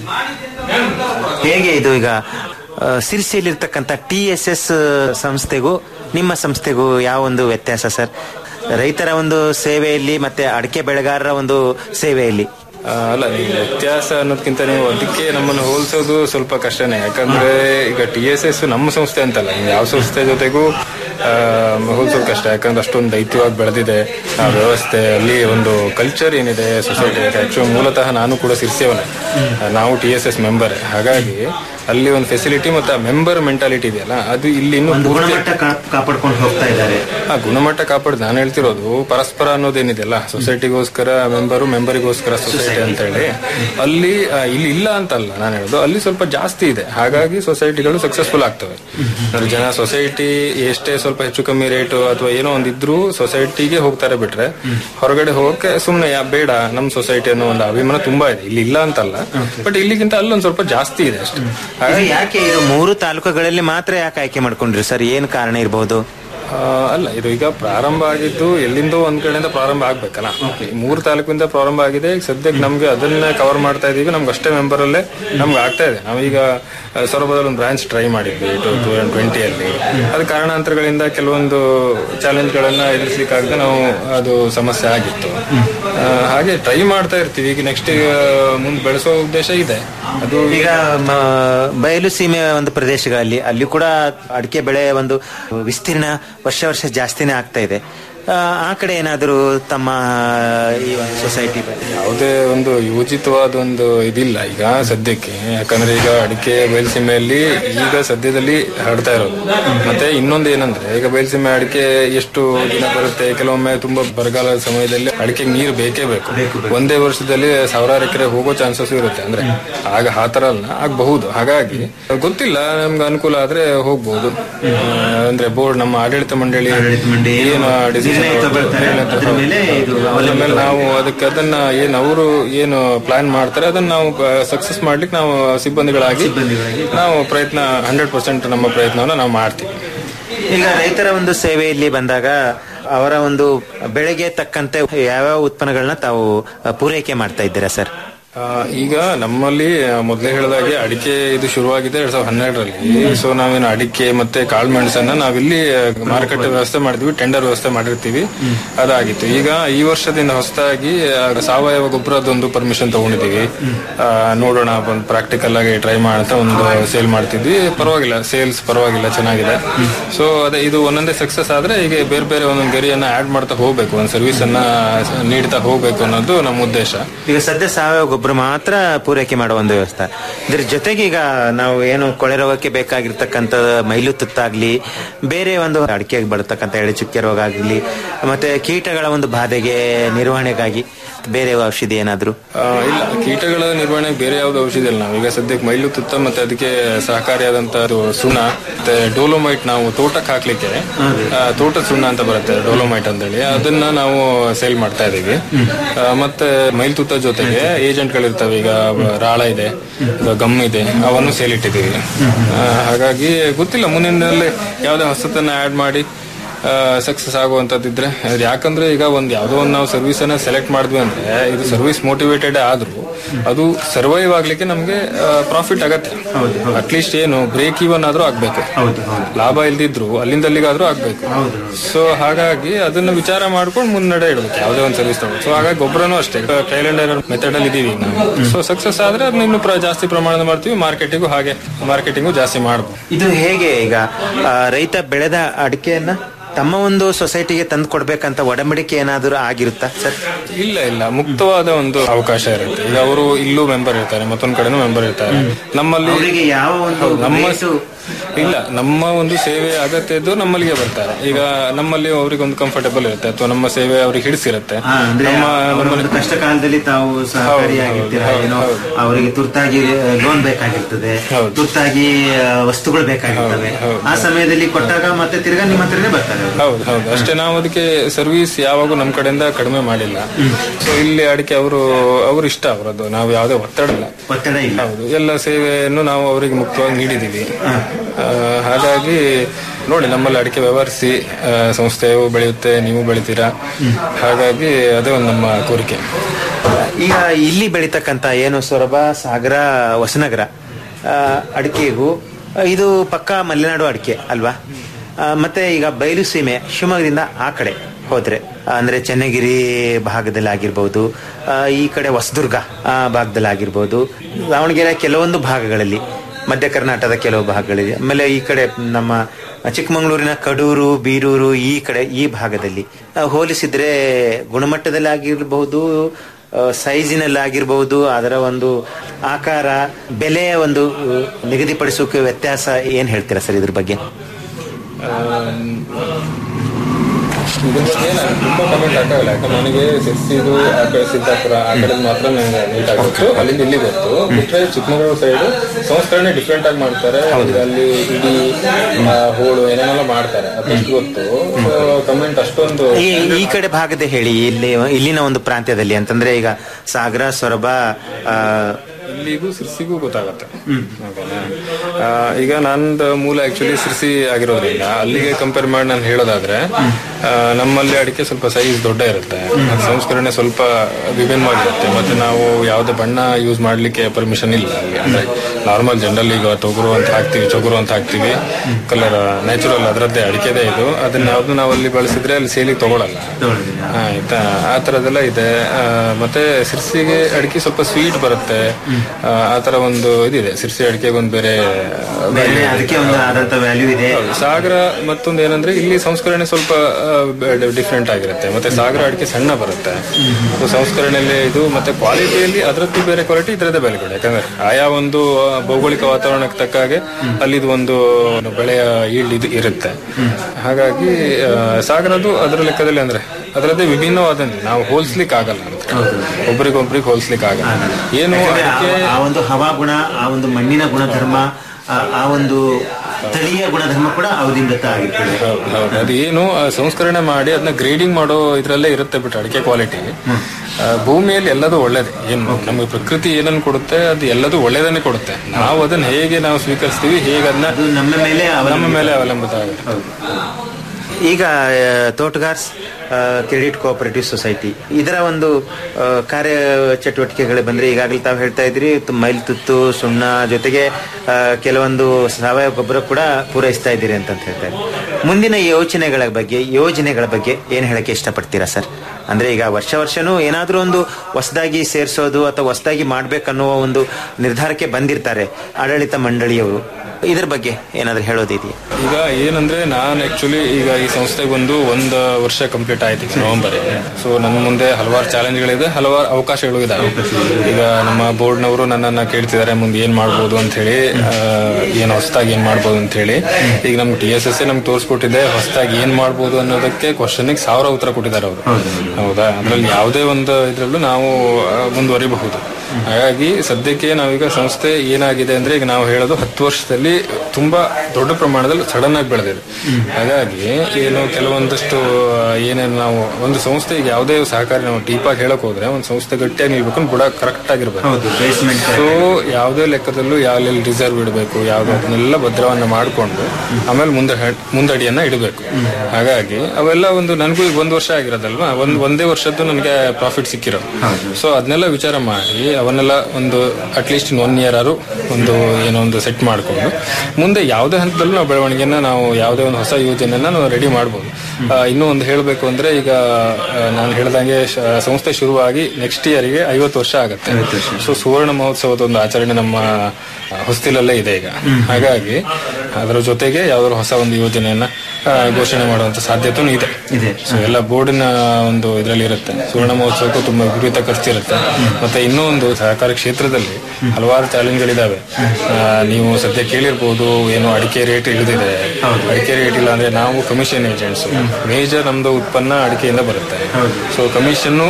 ಹೇಗೆ ಇದು ಈಗ ಆ, ಸಿರ್ಸಿಯಲ್ಲಿರ್ತಕ್ಕಂಥ ಟಿ ಎಸ್ ಎಸ್ ಸಂಸ್ಥೆಗೂ ನಿಮ್ಮ ಸಂಸ್ಥೆಗೂ ಯಾವ ಒಂದು ವ್ಯತ್ಯಾಸ ಸರ್ ರೈತರ ಒಂದು ಸೇವೆಯಲ್ಲಿ ಮತ್ತೆ ಅಡಿಕೆ ಬೆಳೆಗಾರರ ಒಂದು ಸೇವೆಯಲ್ಲಿ ಆ, ಅಲ್ಲ ನೀವು ವ್ಯತ್ಯಾಸ ಅನ್ನೋದಕ್ಕಿಂತ ನೀವು ಅದಕ್ಕೆ ನಮ್ಮನ್ನು ಹೋಲಿಸೋದು ಸ್ವಲ್ಪ ಕಷ್ಟನೇ ಯಾಕಂದ್ರೆ ಈಗ ಟಿ ಎಸ್ ಎಸ್ ನಮ್ಮ ಸಂಸ್ಥೆ ಅಂತಲ್ಲ ನೀವು ಯಾವ ಸಂಸ್ಥೆ ಜೊತೆಗೂ ಆ, ಹೋಲಿಸೋದು ಕಷ್ಟ ಯಾಕಂದ್ರೆ ಅಷ್ಟೊಂದು ದೈತ್ಯವಾಗಿ ಬೆಳೆದಿದೆ ಆ ವ್ಯವಸ್ಥೆ ಅಲ್ಲಿ ಒಂದು ಕಲ್ಚರ್ ಏನಿದೆ ಸೊಸೈಟಿ ಆಕ್ಚುಲಿ ಮೂಲತಃ ನಾನು ಕೂಡ ಸಿರ್ಸಿಯವನೇ ನಾವು ಟಿ ಎಸ್ ಎಸ್ ಮೆಂಬರ್ ಹಾಗಾಗಿ ಅಲ್ಲಿ ಒಂದು ಫೆಸಿಲಿಟಿ ಮತ್ತೆ ಮೆಂಬರ್ ಮೆಂಟಾಲಿಟಿ ಇದೆಯಲ್ಲ ಅದು ಇಲ್ಲಿ ಇನ್ನೂ ಪೂರ್ತಿ- ಕಾಪಾಡ್ಕೊಂಡು ಹೋಗ್ತಾ ಇದ್ದಾರೆ ಆ ಗುಣಮಟ್ಟ ಕಾಪಾಡ್ ನಾನು ಹೇಳ್ತಿರೋದು ಪರಸ್ಪರ ಅನ್ನೋದೇನಿದೆಯಲ್ಲ ಸೊಸೈಟಿಗೋಸ್ಕರ ಮೆಂಬರು ಮೆಂಬರಿಗೋಸ್ಕರ ಸೊಸೈಟಿ ಅಂತ ಹೇಳಿ ಅಲ್ಲಿ ಆ, ಇಲ್ಲಿ ಇಲ್ಲ ಅಂತಲ್ಲ ನಾನು ಹೇಳೋದು ಅಲ್ಲಿ ಸ್ವಲ್ಪ ಜಾಸ್ತಿ ಇದೆ ಹಾಗಾಗಿ ಸೊಸೈಟಿಗಳು ಸಕ್ಸಸ್ಫುಲ್ ಆಗ್ತವೆ ಅಂದ್ರೆ ಜನ ಸೊಸೈಟಿ ಎಷ್ಟೇ ಸ್ವಲ್ಪ ಹೆಚ್ಚು ಕಮ್ಮಿ ರೇಟು ಅಥವಾ ಏನೋ ಒಂದಿದ್ರು ಸೊಸೈಟಿಗೆ ಹೋಗ್ತಾರೆ ಬಿಟ್ರೆ ಹೊರಗಡೆ ಹೋಗಕ್ಕೆ ಸುಮ್ಮನೆ ಬೇಡ ನಮ್ಮ ಸೊಸೈಟಿ ಅನ್ನೋ ಒಂದು ಅಭಿಮಾನ ತುಂಬಾ ಇದೆ ಇಲ್ಲಿ ಇಲ್ಲ ಅಂತಲ್ಲ ಬಟ್ ಇಲ್ಲಿಗಿಂತ ಅಲ್ಲೊಂದ್ ಸ್ವಲ್ಪ ಜಾಸ್ತಿ ಇದೆ ಅಷ್ಟೇ ಇದು ಯಾಕೆ ಇದು ಮೂರು ತಾಲೂಕುಗಳಲ್ಲಿ ಮಾತ್ರ ಯಾಕೆ ಆಯ್ಕೆ ಮಾಡ್ಕೊಂಡ್ರಿ ಸರ್ ಏನ್ ಕಾರಣ ಇರಬಹುದು ಆ, ಅಲ್ಲ ಇದು ಈಗ ಪ್ರಾರಂಭ ಆಗಿದ್ದು ಎಲ್ಲಿಂದೋ ಒಂದ್ ಕಡೆಯಿಂದ ಪ್ರಾರಂಭ ಆಗ್ಬೇಕಲ್ಲ ಈ ಮೂರು ತಾಲೂಕಿಂದ ಪ್ರಾರಂಭ ಆಗಿದೆ ಈಗ ಸದ್ಯಕ್ಕೆ ನಮ್ಗೆ ಅದನ್ನ ಕವರ್ ಮಾಡ್ತಾ ಇದೀವಿ ನಮ್ಗೆ ಅಷ್ಟೇ ಮೆಂಬರ್ ಅಲ್ಲೇ ನಮ್ಗೆ ಆಗ್ತಾ ಇದೆ ನಾವೀಗ ಆ, ಸೊರಬದಲ್ಲಿ ಒಂದು ಬ್ರಾಂಚ್ ಟ್ರೈ ಮಾಡಿದ್ವಿ ಟೂ ತೌಸಂಡ್ ಟ್ವೆಂಟಿಯಲ್ಲಿ ಅದು ಕಾರಣಾಂತರಗಳಿಂದ ಕೆಲವೊಂದು ಚಾಲೆಂಜ್ ಗಳನ್ನ ಎದುರಿಸ್ಲಿಕ್ಕಾಗದೆ ನಾವು ಅದು ಸಮಸ್ಯೆ ಆಗಿತ್ತು ಆ, ಹಾಗೆ ಟ್ರೈ ಮಾಡ್ತಾ ಇರ್ತೀವಿ ಈಗ ನೆಕ್ಸ್ಟ್ ಮುಂದೆ ಬೆಳೆಸೋ ಉದ್ದೇಶ ಇದೆ ಅದು ಈಗ ಮ, ಬಯಲು ಸೀಮೆ ಒಂದು ಪ್ರದೇಶಗಳಲ್ಲಿ ಅಲ್ಲಿ ಕೂಡ ಅಡಿಕೆ ಬೆಳೆ ಒಂದು ವಿಸ್ತೀರ್ಣ ವರ್ಷ ವರ್ಷ ಜಾಸ್ತಿನೇ ಆಗ್ತಾ ಇದೆ ಆ, ಆ ಕಡೆ ಏನಾದರೂ ತಮ್ಮ ಈ ಒಂದು ಸೊಸೈಟಿ ಯಾವುದೇ ಒಂದು ಯೋಜಿತವಾದ ಒಂದು ಇದಿಲ್ಲ ಈಗ ಸದ್ಯಕ್ಕೆ ಯಾಕಂದ್ರೆ ಈಗ ಅಡಿಕೆ ಬಯಲುಸೀಮೆಯಲ್ಲಿ ಈಗ ಸದ್ಯದಲ್ಲಿ ಹರಡ್ತಾ ಇರೋದು ಮತ್ತೆ ಇನ್ನೊಂದು ಏನಂದ್ರೆ ಈಗ ಬಯಲುಸೀಮೆ ಅಡಿಕೆ ಎಷ್ಟು ದಿನ ಬರುತ್ತೆ ಕೆಲವೊಮ್ಮೆ ತುಂಬಾ ಬರಗಾಲದ ಸಮಯದಲ್ಲಿ ಅಡಿಕೆಗೆ ನೀರು ಬೇಕೇ ಬೇಕು ಒಂದೇ ವರ್ಷದಲ್ಲಿ ಸಾವಿರಾರು ಎಕರೆ ಹೋಗೋ ಚಾನ್ಸಸ್ ಇರುತ್ತೆ ಅಂದ್ರೆ ಆಗ ಆ ತರ ಅಲ್ಲ ಆಗಬಹುದು ಹಾಗಾಗಿ ಗೊತ್ತಿಲ್ಲ ನಮ್ಗೆ ಅನುಕೂಲ ಆದ್ರೆ ಹೋಗ್ಬಹುದು ಆ, ಅಂದ್ರೆ ಬೋರ್ಡ್ ನಮ್ಮ ಆಡಳಿತ ಮಂಡಳಿ ಏನು decision ಅದ್ರ ಮೇಲೆ ಇದು ಅದ್ರ ಮೇಲೆ ನಾವು ಅದಕ್ಕೆ ಅದನ್ನ ಏನು ಅವರು ಏನು ಪ್ಲಾನ್ ಮಾಡ್ತಾರೆ ಅದನ್ನ ನಾವು ಸಕ್ಸಸ್ ಮಾಡ್ಲಿಕ್ಕೆ ನಾವು ಸಿಬ್ಬಂದಿಗಳಾಗಿ ನಾವು ಪ್ರಯತ್ನ ಹಂಡ್ರೆಡ್ ಪರ್ಸೆಂಟ್ ನಮ್ಮ ಪ್ರಯತ್ನವನ್ನ ನಾವು ಮಾಡ್ತೀವಿ ಈಗ ರೈತರ ಒಂದು ಸೇವೆಯಲ್ಲಿ ಬಂದಾಗ ಅವರ ಒಂದು ಬೆಳೆಗೆ ತಕ್ಕಂತೆ ಯಾವ್ಯಾವ ಉತ್ಪನ್ನಗಳನ್ನ ತಾವು ಆ, ಪೂರೈಕೆ ಮಾಡ್ತಾ ಇದ್ದೀರಾ ಸರ್ ಆ, ಈಗ ನಮ್ಮಲ್ಲಿ ಆ, ಮೊದಲೇ ಹೇಳಿದಾಗೆ ಅಡಿಕೆ ಇದು ಶುರುವಾಗಿದೆ ಎರಡ್ ಸಾವಿರದ ಹನ್ನೆರಡರಲ್ಲಿ ಸೊ ನಾವೇನು ಅಡಿಕೆ ಮತ್ತೆ ಕಾಳು ಮೆಣಸನ್ನ ನಾವಿಲ್ಲಿ ಆ, ಮಾರುಕಟ್ಟೆ ವ್ಯವಸ್ಥೆ ಮಾಡಿದ್ವಿ ಟೆಂಡರ್ ವ್ಯವಸ್ಥೆ ಮಾಡಿರ್ತೀವಿ ಅದಾಗಿತ್ತು ಈಗ ಈ ವರ್ಷದಿಂದ ಹೊಸದಾಗಿ ಆ, ಸಾವಯವ ಗೊಬ್ಬರದೊಂದು ಪರ್ಮಿಷನ್ ತಗೊಂಡಿದೀವಿ ಆ, ನೋಡೋಣ ಒಂದು ಪ್ರಾಕ್ಟಿಕಲ್ ಆಗಿ ಟ್ರೈ ಮಾಡ್ತಾ ಒಂದು ಸೇಲ್ ಮಾಡ್ತಿದ್ವಿ ಪರವಾಗಿಲ್ಲ ಸೇಲ್ಸ್ ಪರವಾಗಿಲ್ಲ ಚೆನ್ನಾಗಿದೆ ಸೊ ಅದೇ ಇದು ಒಂದೊಂದೇ ಸಕ್ಸಸ್ ಆದ್ರೆ ಈಗ ಬೇರೆ ಬೇರೆ ಒಂದೊಂದು ಗರಿಯನ್ನ ಆಡ್ ಮಾಡ್ತಾ ಹೋಗ್ಬೇಕು ಒಂದು ಸರ್ವಿಸ್ ಅನ್ನ ನೀಡ್ತಾ ಹೋಗ್ಬೇಕು ಅನ್ನೋದು ನಮ್ಮ ಉದ್ದೇಶ ಈಗ ಸದ್ಯ ಸಾವಯವ ಗೊಬ್ಬರ ಮಾತ್ರ ಪೂರೈಕೆ ಮಾಡುವ ಒಂದು ವ್ಯವಸ್ಥೆ ಇದ್ರ ಜೊತೆಗೆ ಈಗ ನಾವು ಏನು ಕೊಳೆ ರೋಗಕ್ಕೆ ಬೇಕಾಗಿರ್ತಕ್ಕಂಥ ಮೈಲು ತುತ್ತಾಗ್ಲಿ ಬೇರೆ ಒಂದು ಅಡಿಕೆಗೆ ಬರತಕ್ಕಂಥ ಎಳೆ ಚುಕ್ಕೆ ರೋಗ ಆಗ್ಲಿ ಮತ್ತೆ ಕೀಟಗಳ ಒಂದು ಬಾಧೆಗೆ ನಿರ್ವಹಣೆಗಾಗಿ ಬೇರೆ ಔಷಧಿ ಏನಾದ್ರು ಆ, ಇಲ್ಲ ಕೀಟಗಳ ನಿರ್ವಹಣೆಗೆ ಬೇರೆ ಯಾವ್ದು ಔಷಧಿ ಇಲ್ಲ ನಾವು ಈಗ ಸದ್ಯಕ್ಕೆ ಮೈಲು ತುತ್ತ ಮತ್ತೆ ಅದಕ್ಕೆ ಸಹಕಾರಿಯಾದಂತ ಅದು ಸುಣ್ಣ ಮತ್ತೆ ಡೋಲೋಮೈಟ್ ನಾವು ತೋಟಕ್ಕೆ ಹಾಕ್ಲಿಕ್ಕೆ ಆ, ತೋಟದ ಸುಣ್ಣ ಅಂತ ಬರುತ್ತೆ ಡೋಲೋಮೈಟ್ ಅಂತೇಳಿ ಅದನ್ನ ನಾವು ಸೇಲ್ ಮಾಡ್ತಾ ಇದೀವಿ ಆ, ಮತ್ತೆ ಮೈಲ್ ತುತ್ತ ಜೊತೆಗೆ ಏಜೆಂಟ್ ಗಳಿರ್ತವೆ ಈಗ ರಾಳ ಇದೆ ಈಗ ಗಮ್ ಇದೆ ಅವನ್ನು ಸೇಲ್ ಇಟ್ಟಿದ್ದೀವಿ ಆ, ಹಾಗಾಗಿ ಗೊತ್ತಿಲ್ಲ ಮುಂದಿನಲ್ಲಿ ಯಾವುದೇ ಹೊಸತನ್ನ ಆಡ್ ಮಾಡಿ ಸಕ್ಸಸ್ ಆಗುವಂತದ್ದಿದ್ರೆ ಅದು ಯಾಕಂದ್ರೆ ಈಗ ಒಂದ್ ಯಾವ್ದೋ ಒಂದು ನಾವು ಸರ್ವಿಸ್ ಅನ್ನ ಸೆಲೆಕ್ಟ್ ಮಾಡಿದ್ವಿ ಅಂದ್ರೆ ಇದು ಸರ್ವಿಸ್ ಮೋಟಿವೇಟೆಡ್ ಆದ್ರೂ ಅದು ಸರ್ವೈವ್ ಆಗ್ಲಿಕ್ಕೆ ನಮ್ಗೆ ಪ್ರಾಫಿಟ್ ಆಗತ್ತೆ ಅಟ್ಲೀಸ್ಟ್ ಏನು ಬ್ರೇಕ್ ಇವನ್ ಆದ್ರೂ ಆಗ್ಬೇಕು ಲಾಭ ಇಲ್ದಿದ್ರು ಅಲ್ಲಿಂದ ಅಲ್ಲಿಗಾದ್ರೂ ಆಗ್ಬೇಕು ಸೊ ಹಾಗಾಗಿ ಅದನ್ನ ವಿಚಾರ ಮಾಡ್ಕೊಂಡು ಮುನ್ನಡೆ ಇಡ್ಬೇಕು ಯಾವ್ದೇ ಒಂದು ಸರ್ವಿಸ್ ತಗೊಂಡು ಸೊ ಹಾಗಾಗಿ ಗೊಬ್ಬರನೂ ಅಷ್ಟೇ ಟೈಲೆಂಡ್ ಮೆಥಡ್ ಅಲ್ಲಿ ಇದೀವಿ ಈಗ ನಾವು ಸೊ ಸಕ್ಸಸ್ ಆದ್ರೆ ಅದನ್ನ ಇನ್ನು ಪ್ರ- ಜಾಸ್ತಿ ಪ್ರಮಾಣದ ಮಾಡ್ತೀವಿ ಮಾರ್ಕೆಟಿಗೂ ಹಾಗೆ ಮಾರ್ಕೆಟಿಂಗು ಜಾಸ್ತಿ ಮಾಡ್ಬೋದು ಇದು ಹೇಗೆ ಈಗ ಆ, ರೈತ ಬೆಳೆದ ಅಡಿಕೆಯನ್ನ ತಮ್ಮ ಒಂದು ಸೊಸೈಟಿಗೆ ತಂದು ಕೊಡ್ಬೇಕಂತ ಒಡಂಬಡಿಕೆ ಏನಾದರೂ ಆಗಿರುತ್ತಾ ಸರ್ ಇಲ್ಲ ಇಲ್ಲ ಮುಕ್ತವಾದ ಒಂದು ಅವಕಾಶ ಇರುತ್ತೆ ಈಗ ಅವರು ಇಲ್ಲೂ ಮೆಂಬರ್ ಇರ್ತಾರೆ ಮತ್ತೊಂದ್ ಕಡೆನೂ ಮೆಂಬರ್ ಇರ್ತಾರೆ ನಮ್ಮಲ್ಲಿ ಅವರಿಗೆ ಯಾವ ಒಂದು ಹೌದು, ನಮ್ಮ ರೇಟು ಇಲ್ಲ ನಮ್ಮ ಒಂದು ಸೇವೆ ಅಗತ್ಯ ಇದ್ದು ನಮ್ಮಲ್ಲಿಗೆ ಬರ್ತಾರೆ ಈಗ ನಮ್ಮಲ್ಲಿ ಅವ್ರಿಗೆ ಒಂದು ಕಂಫರ್ಟೇಬಲ್ ಇರುತ್ತೆ ಅಥವಾ ನಮ್ಮ ಸೇವೆ ಅವ್ರಿಗೆ ಹಿಡಿಸಿರುತ್ತೆ ಹಾ, ಅಂದ್ರೆ ನಮ್ಮ ಅವರ ಒಂದು ನಮ್ಮಲ್ಲಿ ಕಷ್ಟ ಕಾಲದಲ್ಲಿ ತಾವು ಸಹಕಾರಿಯಾಗಿರ್ತೀರಾ ಹೌದು, ಏನೋ ಹೌದು. ಅವರಿಗೆ ತುರ್ತಾಗಿ ಲೋನ್ ಬೇಕಾಗಿರ್ತದೆ ತುರ್ತಾಗಿ ಆ, ವಸ್ತುಗಳು ಬೇಕಾಗಿರ್ತವೆ ಆ ಸಮಯದಲ್ಲಿ ಕೊಟ್ಟಾಗ ಮತ್ತೆ ತಿರ್ಗಾ ನಿಮ್ಮ ಹತ್ರನೇ ಬರ್ತಾರೆ ಅವರು. ಹೌದು ಹೌದು ಅಷ್ಟೇ ನಾವು ಅದಕ್ಕೆ ಸರ್ವಿಸ್ ಯಾವಾಗೂ ನಮ್ಮ ಕಡೆಯಿಂದ ಕಡಿಮೆ ಮಾಡಿಲ್ಲ ಸೊ ಇಲ್ಲಿ ಅಡಿಕೆ ಅವರು ಅವ್ರ ಇಷ್ಟ ಅವರದ್ದು ನಾವು ಯಾವುದೇ ಒತ್ತಡ ಇಲ್ಲ ಒತ್ತಡ ಇಲ್ಲ ಹೌದು ಎಲ್ಲ ಸೇವೆಯನ್ನು ನಾವು ಅವರಿಗೆ ಮುಕ್ತವಾಗಿ ನೀಡಿದ್ದೀವಿ ಆ, ಹಾಗಾಗಿ ನೋಡಿ ನಮ್ಮಲ್ಲಿ ಅಡಿಕೆ ವ್ಯವಹರಿಸಿ ಆ, ಸಂಸ್ಥೆಯು ಬೆಳೆಯುತ್ತೆ ನೀವು ಬೆಳಿತೀರಾ ಹಾಗಾಗಿ ಅದೇ ಒಂದು ನಮ್ಮ ಕೋರಿಕೆ ಈಗ ಇಲ್ಲಿ ಬೆಳೀತಕ್ಕಂತ ಏನು ಸೊರಬ ಸಾಗರ ಹೊಸನಗರ ಆ, ಅಡಿಕೆಗೂ ಆ, ಇದು ಪಕ್ಕಾ ಮಲೆನಾಡು ಅಡಿಕೆ ಅಲ್ವಾ ಆ, ಮತ್ತೆ ಈಗ ಬಯಲು ಸೀಮೆ ಶಿವಮೊಗ್ಗದಿಂದ ಆ ಕಡೆ ಹೋದ್ರೆ ಅಂದ್ರೆ ಚೆನ್ನಗಿರಿ ಭಾಗದಲ್ಲಿ ಆಗಿರ್ಬೋದು ಆ, ಈ ಕಡೆ ಹೊಸದುರ್ಗ ಆ ಭಾಗದಲ್ಲಿ ಆಗಿರ್ಬೋದು ದಾವಣಗೆರೆ ಕೆಲವೊಂದು ಭಾಗಗಳಲ್ಲಿ ಮಧ್ಯ ಕರ್ನಾಟಕದ ಕೆಲವು ಭಾಗಗಳಿದೆ ಆಮೇಲೆ ಈ ಕಡೆ ನಮ್ಮ ಚಿಕ್ಕಮಗಳೂರಿನ ಕಡೂರು ಬೀರೂರು ಈ ಕಡೆ ಈ ಭಾಗದಲ್ಲಿ ಆ, ಹೋಲಿಸಿದ್ರೆ ಗುಣಮಟ್ಟದಲ್ಲಿ ಆಗಿರಬಹುದು ಸೈಜಿನಲ್ಲಿ ಆಗಿರಬಹುದು ಅದರ ಒಂದು ಆಕಾರ ಬೆಲೆಯ ಒಂದು ಆ, ನಿಗದಿಪಡಿಸೋಕೆ ವ್ಯತ್ಯಾಸ ಏನ್ ಹೇಳ್ತೀರಾ ಸರ್ ಇದ್ರ ಬಗ್ಗೆ ಇದ್ರ ಬಗ್ಗೆ ನಾನು ತುಂಬಾ ಕಮೆಂಟ್ ಹಾಕಾಗಲ್ಲ ಯಾಕಂದ್ರೆ ನನಗೆ ಸಿರ್ಸಿದು ಆ ಕಡೆ ಸಿದ್ದಾಪುರ ಆ ಕಡೆ ಮಾತ್ರ ನನಗೆ ನೀಟ್ ಆಗುತ್ತೆ ಅಲ್ಲಿಂದ ಇಲ್ಲಿ ಗೊತ್ತು ಬಿಟ್ರೆ ಚಿಕ್ಕಮಗಳೂರು ಸೈಡ್ ಸಂಸ್ಕರಣೆ ಡಿಫ್ರೆಂಟ್ ಆಗಿ ಮಾಡ್ತಾರೆ ಈಗ ಅಲ್ಲಿ ಇಡೀ ಆ, ಹೋಳು ಏನೇನೆಲ್ಲ ಮಾಡ್ತಾರೆ ಅದಷ್ಟು ಗೊತ್ತು ಕಮೆಂಟ್ ಅಷ್ಟೊಂದು ಈ ಈ ಕಡೆ ಭಾಗದ ಹೇಳಿ ಇಲ್ಲಿ ಇಲ್ಲಿನ ಒಂದು ಪ್ರಾಂತ್ಯದಲ್ಲಿ ಅಂತಂದ್ರೆ ಈಗ ಸಾಗರ ಸೊರಬ ಆ, ಇಲ್ಲಿಗೂ ಸಿರ್ಸಿಗೂ ಗೊತ್ತಾಗತ್ತೆ ಹೌದಲ್ಲ? ಆ, ಈಗ ನಂದು ಮೂಲ ಆಕ್ಚುಲಿ ಸಿರ್ಸಿ ಆಗಿರೋದ್ರಿಂದ ಅಲ್ಲಿಗೆ ಕಂಪೇರ್ ಮಾಡಿ ನಾನು ಹೇಳೋದಾದ್ರೆ ಆ, ನಮ್ಮಲ್ಲಿ ಅಡಿಕೆ ಸ್ವಲ್ಪ ಸೈಜ್ ದೊಡ್ಡ ಇರುತ್ತೆ ಮತ್ತೆ ಸಂಸ್ಕರಣೆ ಸ್ವಲ್ಪ ವಿಭಿನ್ನವಾಗಿರುತ್ತೆ ಮತ್ತೆ ನಾವು ಯಾವುದೇ ಬಣ್ಣ ಯೂಸ್ ಮಾಡ್ಲಿಕ್ಕೆ ಪರ್ಮಿಷನ್ ಇಲ್ಲ ಅಲ್ಲಿ ಅಂದ್ರೆ ನಾರ್ಮಲ್ ಜನರಲ್ ಈಗ ತೊಗರು ಅಂತ ಹಾಕ್ತಿವಿ ಚೊಗುರು ಅಂತ ಹಾಕ್ತಿವಿ ಕಲರ್ ನ್ಯಾಚುರಲ್ ಅದರದ್ದೇ ಅಡಿಕೆದೇ ಇದು ಅದನ್ನ ಯಾವ್ದು ನಾವು ಅಲ್ಲಿ ಬಳಸಿದ್ರೆ ಅಲ್ಲಿ ಸೇಲಿಗೆ ತಗೊಳಲ್ಲ ಆಯ್ತಾ ಆ ತರದೆಲ್ಲ ಇದೆ ಆ, ಮತ್ತೆ ಸಿರ್ಸಿಗೆ ಅಡಿಕೆ ಸ್ವಲ್ಪ ಸ್ವೀಟ್ ಬರುತ್ತೆ ಆ, ಆ ತರ ಒಂದು ಇದಿದೆ ಸಿರ್ಸಿ ಅಡಿಕೆಗೆ ಒಂದು ಬೇರೆ ಬೇರೆ ಅದಕ್ಕೆ ಒಂದು ಆದಂತ ವ್ಯಾಲ್ಯೂ ಇದೆ ಹೌದು. ಸಾಗರ ಮತ್ತೊಂದು ಏನಂದ್ರೆ ಇಲ್ಲಿ ಸಂಸ್ಕರಣೆ ಸ್ವಲ್ಪ ಡಿಫ್ರೆಂಟ್ ಆಗಿರುತ್ತೆ ಮತ್ತೆ ಸಾಗರ ಅಡಿಕೆ ಸಣ್ಣ ಬರುತ್ತೆ So, ಸಂಸ್ಕರಣೆಯಲ್ಲಿ ಇದು ಮತ್ತೆ ಕ್ವಾಲಿಟಿಯಲ್ಲಿ ಅದರದ್ದು ಬೇರೆ ಕ್ವಾಲಿಟಿ ಇದರದ್ದೇ ಬೇರೆ ಕ್ವಾಲಿಟಿ ಯಾಕಂದ್ರೆ ಆಯಾ ಒಂದು ಆ, ಭೌಗೋಳಿಕ ವಾತಾವರಣಕ್ಕೆ ತಕ್ಕ ಹಾಗೆ ಅಲ್ಲಿದು ಒಂದು ಬೆಳೆಯ ಈಲ್ಡ್ ಇದು ಇರುತ್ತೆ ಹಾಗಾಗಿ ಆ, ಸಾಗರದ್ದು ಅದರ ಲೆಕ್ಕದಲ್ಲಿ ಅಂದ್ರೆ ಅದರದ್ದೇ ವಿಭಿನ್ನವಾದ ನಾವು ಹೋಲ್ಸ್ಲಿಕ್ಕೆ ಆಗಲ್ಲ ಅಂತ ಒಬ್ರಿಗೊಬ್ರಿಗೆ ಹೋಲ್ಸ್ಲಿಕ್ಕೆ ಆಗಲ್ಲ ಏನು ಯಾಕಂದ್ರೆ ಆ- ಅಡಿಕೆ ಆ ಒಂದು ಹವಾಗುಣ ಆ ಒಂದು ಮಣ್ಣಿನ ಗುಣಧರ್ಮ ಆ- ಆ ಒಂದು ತಳಿಯ ಗುಣಧರ್ಮ ಕೂಡ ಅವಧಿಂದತ ಆಗಿರ್ತದೆ ಹೌದು, ಹೌದು. ಅದು ಏನು ಆ, ಸಂಸ್ಕರಣೆ ಮಾಡಿ ಅದನ್ನ ಗ್ರೇಡಿಂಗ್ ಮಾಡೋ ಇದ್ರಲ್ಲೇ ಇರುತ್ತೆ ಬಿಟ್ಟು ಅಡಿಕೆ ಕ್ವಾಲಿಟಿ ಭೂಮಿಯಲ್ಲಿ ಎಲ್ಲದೂ ಒಳ್ಳೇದೇ ಏನು ನಮಗೆ ಪ್ರಕೃತಿ ಏನನ್ನು ಕೊಡುತ್ತೆ ಅದು ಎಲ್ಲದೂ ಒಳ್ಳೇದನ್ನೇ ಕೊಡುತ್ತೆ ನಾವು ಅದನ್ನ ಹೇಗೆ ನಾವು ಸ್ವೀಕರಿಸ್ತೀವಿ ಹೇಗೆ ಅದನ್ನ ನಮ್ಮ ಮೇಲೆ ನಮ್ಮ ಮೇಲೆ ಅವಲಂಬಿತ ಆಗುತ್ತೆ ಈಗ ಆ, ತೋಟಗಾರ್ಸ್ ಕ್ರೆಡಿಟ್ ಕೋಆಪರೇಟಿವ್ ಸೊಸೈಟಿ ಇದರ ಒಂದು ಆ, ಕಾರ್ಯ ಚಟುವಟಿಕೆಗಳು ಬಂದ್ರೆ ಈಗಾಗಲೇ ತಾವು ಹೇಳ್ತಾ ಇದ್ರಿ ತು- ಮೈಲ್ತುತ್ತು ಸುಣ್ಣ ಜೊತೆಗೆ ಆ, ಕೆಲವೊಂದು ಸಾವಯವ ಗೊಬ್ಬರ ಕೂಡ ಪೂರೈಸ್ತಾ ಇದ್ದೀರಿ ಅಂತ ಹೇಳ್ತಾ ಇದ್ದಾರೆ ಮುಂದಿನ ಯೋಚನೆಗಳ ಬಗ್ಗೆ ಯೋಜನೆಗಳ ಬಗ್ಗೆ ಏನ್ ಹೇಳಕ್ಕೆ ಇಷ್ಟಪಡ್ತೀರಾ ಸರ್ ಅಂದ್ರೆ ಈಗ ವರ್ಷ ವರ್ಷನೂ ಏನಾದ್ರೂ ಒಂದು ಹೊಸದಾಗಿ ಸೇರಿಸೋದು ಅಥವಾ ಹೊಸದಾಗಿ ಮಾಡ್ಬೇಕನ್ನುವ ಒಂದು ನಿರ್ಧಾರಕ್ಕೆ ಬಂದಿರ್ತಾರೆ ಆಡಳಿತ ಮಂಡಳಿಯವರು ಇದ್ರ ಬಗ್ಗೆ ಏನಾದ್ರೂ ಹೇಳೋದಿದೆಯಾ ಈಗ ಏನಂದ್ರೆ ನಾನು ಆಕ್ಚುಲಿ ಈಗ ಈ ಸಂಸ್ಥೆಗೆ ಬಂದು ಒಂದು ವರ್ಷ ಕಂಪ್ಲೀಟ್ ಆಯ್ತು ಈಗ ನವೆಂಬರ್ ಸೊ ನನ್ನ ಮುಂದೆ ಹಲವಾರು ಚಾಲೆಂಜ್ಗಳಿದೆ ಹಲವಾರು ಅವಕಾಶಗಳು ಇದಾವೆ ಈಗ ನಮ್ಮ ಬೋರ್ಡ್ನವರು ನನ್ನನ್ನ ಕೇಳ್ತಿದ್ದಾರೆ ಮುಂದೆ ಏನ್ ಮಾಡ್ಬೋದು ಅಂತ ಹೇಳಿ ಏನು ಹೊಸದಾಗಿ ಏನ್ ಮಾಡ್ಬೋದು ಅಂತ ಹೇಳಿ ಈಗ ನಮ್ಗೆ ಟಿ ಎಸ್ ಎಸ್ ನಮ್ಗೆ ತೋರಿಸ್ಕೊಟ್ಟಿದೆ ಹೊಸದಾಗಿ ಏನ್ ಮಾಡ್ಬೋದು ಅನ್ನೋದಕ್ಕೆ ಕ್ವಶನ್ ಸಾವಿರ ಉತ್ತರ ಕೊಟ್ಟಿದ್ದಾರೆ ಅವರು ಹೌದಾ ಅದ್ರಲ್ಲಿ ಯಾವುದೇ ಒಂದು ಇದ್ರಲ್ಲೂ ನಾವು ಆ, ಮುಂದುವರಿಬಹುದು ಹಾಗಾಗಿ ಸದ್ಯಕ್ಕೆ ನಾವೀಗ ಸಂಸ್ಥೆ ಏನಾಗಿದೆ ಅಂದ್ರೆ ಈಗ ನಾವು ಹೇಳೋದು ಹತ್ತು ವರ್ಷದಲ್ಲಿ ತುಂಬಾ ದೊಡ್ಡ ಪ್ರಮಾಣದಲ್ಲಿ ಸಡನ್ ಆಗಿ ಬೆಳೆದಿದೆ ಹಾಗಾಗಿ ಏನು ಕೆಲವೊಂದಷ್ಟು ಆ, ಏನೇನು ನಾವು ಒಂದು ಸಂಸ್ಥೆಗೆ ಯಾವುದೇ ಸಹಕಾರಿ ನಾವು ಡೀಪಾಗಿ ಹೇಳಕ್ ಹೋದ್ರೆ ಒಂದು ಸಂಸ್ಥೆ ಗಟ್ಟಿಯಾಗಿ ನಿಲ್ಬೇಕು ಬುಡ ಕರೆಕ್ಟ್ ಆಗಿರ್ಬೇಕು ಸೊ ಯಾವುದೇ ಲೆಕ್ಕದಲ್ಲೂ ಯಾವ್ಲೆಲ್ಲಿ ರಿಸರ್ವ್ ಇಡಬೇಕು ಯಾವ್ದು ಅದನ್ನೆಲ್ಲ ಭದ್ರವನ್ನ ಮಾಡಿಕೊಂಡು ಆಮೇಲೆ ಮುಂದೆ ಹೆ- ಮುಂದಡಿಯನ್ನ ಇಡಬೇಕು ಹಾಗಾಗಿ ಅವೆಲ್ಲ ಒಂದು ನನಗೂ ಈಗ ಒಂದು ವರ್ಷ ಆಗಿರೋದಲ್ವಾ ಒಂದ್ ಒಂದೇ ವರ್ಷದ್ದು ನನಗೆ ಪ್ರಾಫಿಟ್ ಸಿಕ್ಕಿರೋ ಸೊ ಅದನ್ನೆಲ್ಲ ವಿಚಾರ ಮಾಡಿ ಅವನ್ನೆಲ್ಲ ಒಂದು ಅಟ್ಲೀಸ್ಟ್ ಇನ್ ಒನ್ ಇಯರ್ ಆರು ಒಂದು ಏನೋ ಒಂದು ಸೆಟ್ ಮಾಡಿಕೊಂಡು ಮುಂದೆ ಯಾವುದೇ ಹಂತದಲ್ಲೂ ನಾವು ಬೆಳವಣಿಗೆನ ನಾವು ಯಾವುದೇ ಒಂದು ಹೊಸ ಯೋಜನೆಯನ್ನ ನಾವು ರೆಡಿ ಮಾಡ್ಬೋದು ಆ, ಇನ್ನೂ ಒಂದು ಹೇಳಬೇಕು ಅಂದ್ರೆ ಈಗ ಆ, ನಾನು ಹೇಳ್ದಂಗೆ ಶ- ಸಂಸ್ಥೆ ಶುರುವಾಗಿ ನೆಕ್ಸ್ಟ್ ಇಯರ್ಗೆ ಐವತ್ತು ವರ್ಷ ಆಗುತ್ತೆ ಸೊ ಸುವರ್ಣ ಮಹೋತ್ಸವದ ಒಂದು ಆಚರಣೆ ನಮ್ಮ ಆ, ಹೊಸ್ತಿಲಲ್ಲೇ ಇದೆ ಈಗ ಹಾಗಾಗಿ ಅದರ ಜೊತೆಗೆ ಯಾವ್ದಾದ್ರು ಹೊಸ ಒಂದು ಯೋಜನೆಯನ್ನ ಆ, ಘೋಷಣೆ ಮಾಡುವಂತ ಸಾಧ್ಯತೆನೂ ಇದೆ ಸೊ ಎಲ್ಲ ಬೋರ್ಡಿನ ಒಂದು ಇದರಲ್ಲಿ ಇರುತ್ತೆ ಸುವರ್ಣ ಮಹೋತ್ಸವಕ್ಕೂ ತುಂಬಾ ವಿಪರೀತ ಖರ್ಚಿರುತ್ತೆ ಮತ್ತೆ ಇನ್ನೂ ಒಂದು ಸಹಕಾರ ಕ್ಷೇತ್ರದಲ್ಲಿ ಹಲವಾರು ಚಾಲೆಂಜ್ಗಳಿದಾವೆ ಆ, ನೀವು ಸದ್ಯ ಕೇಳಿರ್ಬೋದು ಏನು ಅಡಿಕೆ ರೇಟ್ ಇಳಿದಿದೆ ಅಡಿಕೆ ರೇಟ್ ಇಲ್ಲ ಅಂದ್ರೆ ನಾವು ಕಮಿಷನ್ ಏಜೆಂಟ್ಸ್ ಮೇಜರ್ ನಮ್ದು ಉತ್ಪನ್ನ ಅಡಿಕೆಯಿಂದ ಬರುತ್ತೆ ಸೊ ಕಮಿಷನ್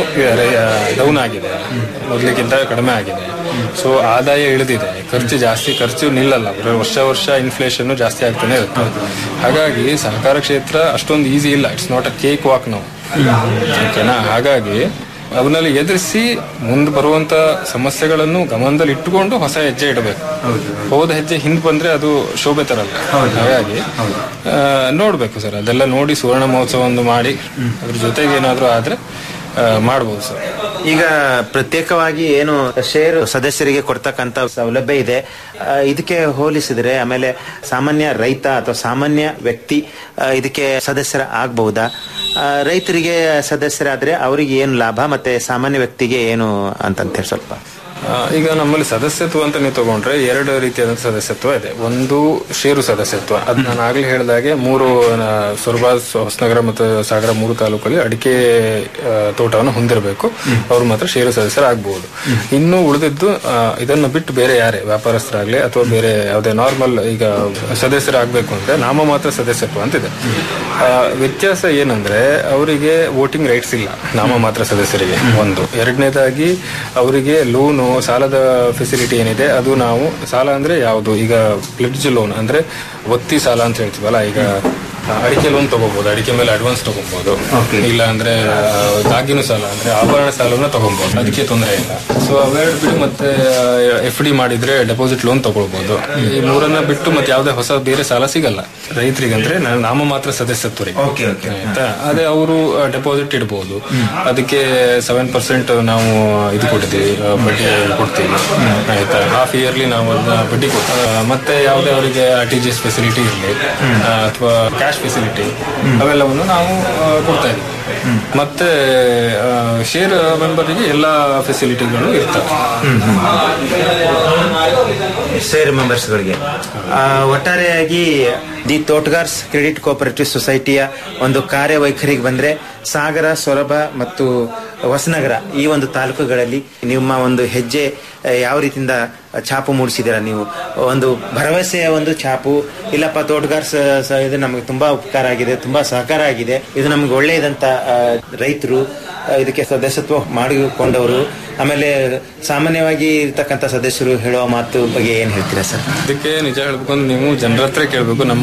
ಡೌನ್ ಆಗಿದೆ ಮೊದಲಿಗಿಂತ ಕಡಿಮೆ ಆಗಿದೆ ಸೊ ಆದಾಯ ಇಳಿದಿದೆ ಖರ್ಚು ಜಾಸ್ತಿ ಖರ್ಚು ನಿಲ್ಲಲ್ಲ ಬರೀ ವರ್ಷ ವರ್ಷ ಇನ್ಫ್ಲೇಷನ್ ಜಾಸ್ತಿ ಆಗ್ತಾನೆ ಇರುತ್ತೆ ಹಾಗಾಗಿ ಸಹಕಾರ ಕ್ಷೇತ್ರ ಅಷ್ಟೊಂದು ಈಸಿ ಇಲ್ಲ it's not a cake walk ನಾವು ಓಕೆನಾ ಹಾಗಾಗಿ ಅವನ್ನೆಲ್ಲ ಎದುರಿಸಿ ಮುಂದೆ ಬರುವಂತ ಸಮಸ್ಯೆಗಳನ್ನು ಗಮನದಲ್ಲಿ ಇಟ್ಟುಕೊಂಡು ಹೊಸ ಹೆಜ್ಜೆ ಇಡಬೇಕು ಹೋದ ಹೆಜ್ಜೆ ಹಿಂದ್ ಬಂದ್ರೆ ಅದು ಶೋಭೆ ತರಲ್ಲ ಹಾಗಾಗಿ ಆ, ನೋಡ್ಬೇಕು ಸರ್ ಅದೆಲ್ಲ ನೋಡಿ ಸುವರ್ಣ ಮಹೋತ್ಸವ ಒಂದು ಮಾಡಿ ಅದ್ರ ಜೊತೆಗೆ ಏನಾದ್ರೂ ಆದ್ರೆ ಆ, ಮಾಡ್ಬೋದು ಸರ್ ಈಗ ಪ್ರತ್ಯೇಕವಾಗಿ ಏನು ಶೇರ್ ಸದಸ್ಯರಿಗೆ ಕೊಡ್ತಕ್ಕಂತ ಸೌಲಭ್ಯ ಇದೆ ಆ, ಇದಕ್ಕೆ ಹೋಲಿಸಿದ್ರೆ ಆಮೇಲೆ ಸಾಮಾನ್ಯ ರೈತ ಅಥವಾ ಸಾಮಾನ್ಯ ವ್ಯಕ್ತಿ ಆ, ಇದಕ್ಕೆ ಸದಸ್ಯರ ಆಗ್ಬಹುದಾ ಆ, ರೈತರಿಗೆ ಸದಸ್ಯರಾದ್ರೆ ಅವರಿಗೆ ಏನು ಲಾಭ ಮತ್ತೆ ಸಾಮಾನ್ಯ ವ್ಯಕ್ತಿಗೆ ಏನು ಅಂತಂತ ಹೇಳಿ ಸ್ವಲ್ಪ ಆ, ಈಗ ನಮ್ಮಲ್ಲಿ ಸದಸ್ಯತ್ವ ಅಂತ ನೀವು ತಗೊಂಡ್ರೆ ಎರಡು ರೀತಿಯಾದ ಸದಸ್ಯತ್ವ ಇದೆ ಒಂದು ಷೇರು ಸದಸ್ಯತ್ವ ಅದ್ ನಾನು ಆಗ್ಲೇ ಹೇಳಿದಾಗೆ ಮೂರು ಆ, ಸೊರಬ ಹೊಸನಗರ ಮತ್ತು ಸಾಗರ ಮೂರು ತಾಲೂಕಲ್ಲಿ ಅಡಿಕೆ ಆ, ತೋಟವನ್ನು ಹೊಂದಿರಬೇಕು ಅವ್ರು ಮಾತ್ರ ಷೇರು ಸದಸ್ಯರಾಗಬಹುದು ಇನ್ನು ಉಳಿದಿದ್ದು ಆ, ಇದನ್ನು ಬಿಟ್ಟು ಬೇರೆ ಯಾರೇ ವ್ಯಾಪಾರಸ್ಥರಾಗ್ಲಿ ಅಥವಾ ಬೇರೆ ಯಾವುದೇ ನಾರ್ಮಲ್ ಈಗ ಸದಸ್ಯರಾಗಬೇಕು ಅಂದ್ರೆ ನಾಮ ಮಾತ್ರ ಸದಸ್ಯತ್ವ ಅಂತಿದೆ ಆ, ವ್ಯತ್ಯಾಸ ಏನಂದ್ರೆ ಅವರಿಗೆ ವೋಟಿಂಗ್ ರೈಟ್ಸ್ ಇಲ್ಲ ನಾಮ ಮಾತ್ರ ಸದಸ್ಯರಿಗೆ ಒಂದು ಎರಡನೇದಾಗಿ ಅವರಿಗೆ ಲೋನು ಸಾಲದ ಫೆಸಿಲಿಟಿ ಏನಿದೆ ಅದು ನಾವು ಸಾಲ ಅಂದ್ರೆ ಯಾವುದು ಈಗ ಪ್ಲಿಡ್ಜ್ ಲೋನ್ ಅಂದ್ರೆ ಒತ್ತಿ ಸಾಲ ಅಂತ ಹೇಳ್ತೀವಲ್ಲ ಈಗ ಆ, ಅಡಿಕೆ ಲೋನ್ ತಗೋಬಹುದು ಅಡಿಕೆ ಮೇಲೆ ಅಡ್ವಾನ್ಸ್ ತಗೋಬಹುದು ಇಲ್ಲ ಅಂದ್ರೆ ಆ, ದಾಗಿನ ಸಾಲ ಅಂದ್ರೆ ಆಭರಣ ಸಾಲನ ತಗೋಬಹುದು ಅದಕ್ಕೆ ತೊಂದರೆ ಇಲ್ಲ ಸೊ ಅವೆರಡು ಬಿಟ್ಟು ಮತ್ತೆ ಎಫ್ ಡಿ ಮಾಡಿದ್ರೆ ಡೆಪಾಸಿಟ್ ಲೋನ್ ತಗೊಳ್ಬಹುದು ಈ ಮೂರನ್ನ ಬಿಟ್ಟು ಮತ್ತೆ ಯಾವುದೇ ಹೊಸ ಬೇರೆ ಸಾಲ ಸಿಗಲ್ಲ ರೈತರಿಗೆ ಅಂದ್ರೆ ನಾನು ನಾಮ ಮಾತ್ರ ಸದಸ್ಯತ್ವರಿಗೆ ಆಯ್ತಾ ಅದೇ ಅವರು ಡೆಪಾಸಿಟ್ ಇಡಬಹುದು ಅದಕ್ಕೆ ಸೆವೆನ್ ಪರ್ಸೆಂಟ್ ನಾವು ಇದು ಕೊಡ್ತೀವಿ ಆ, ಬಡ್ಡಿ ಕೊಡ್ತೀವಿ ಆಯ್ತಾ ಹಾಫ್ ಇಯರ್ಲಿ ನಾವು ಅದನ್ನ ಬಡ್ಡಿ ಕೊಡ್ತೀವಿ ಆ, ಮತ್ತೆ ಯಾವುದೇ ಅವರಿಗೆ R T G S facility ಇರಲಿ ಅಥವಾ ಕ್ಯಾಶ್ ಫೆಸಿಲಿಟಿ ಅವೆಲ್ಲವನ್ನು ನಾವು ಆ, ಕೊಡ್ತಾ ಇದ್ದೀವಿ ಮತ್ತೆ ಶೇರ್ ಮೆಂಬರಿಗೆ ಎಲ್ಲಾ ಫೆಸಿಲಿಟಿಗಳು ಇರ್ತವೆ ಶೇರ್ ಮೆಂಬರ್ಸ್ಗಳಿಗೆ ಆ, ಒಟ್ಟಾರೆಯಾಗಿ ದಿ ತೋಟಗಾರ್ಸ್ ಕ್ರೆಡಿಟ್ ಕೋಪರೇಟಿವ್ ಸೊಸೈಟಿಯ ಒಂದು ಕಾರ್ಯವೈಖರಿಗೆ ಬಂದ್ರೆ ಸಾಗರ ಸೊರಬ ಮತ್ತು ಹೊಸನಗರ ಈ ಒಂದು ತಾಲೂಕುಗಳಲ್ಲಿ ನಿಮ್ಮ ಒಂದು ಹೆಜ್ಜೆ ಆ, ಯಾವ ರೀತಿಯಿಂದ ಛಾಪು ಮೂಡಿಸಿದ್ದೀರಾ ನೀವು ಒಂದು ಭರವಸೆಯ ಒಂದು ಛಾಪು ಇಲ್ಲಪ್ಪ ತೋಟಗಾರ್ಸ್ ಸ- ಇದು ನಮಗೆ ತುಂಬಾ ಉಪಕಾರ ಆಗಿದೆ ತುಂಬಾ ಸಹಕಾರ ಆಗಿದೆ ಇದು ನಮ್ಗೆ ಒಳ್ಳೆಯದಂತ ರೈತರು ಇದಕ್ಕೆ ಸದಸ್ಯತ್ವ ಮಾಡಿಕೊಂಡವರು ಆಮೇಲೆ ಸಾಮಾನ್ಯವಾಗಿ ಇರ್ತಕ್ಕಂಥ ಸದಸ್ಯರು ಹೇಳುವ ಮಾತು ಬಗ್ಗೆ ಏನ್ ಹೇಳ್ತೀರಾ ಸರ್ ಇದಕ್ಕೆ ನಿಜ ಹೇಳ್ಬೇಕು ಅಂದ್ರೆ ನೀವು ಜನರ ಹತ್ರ ಕೇಳ್ಬೇಕು ನಮ್ಮ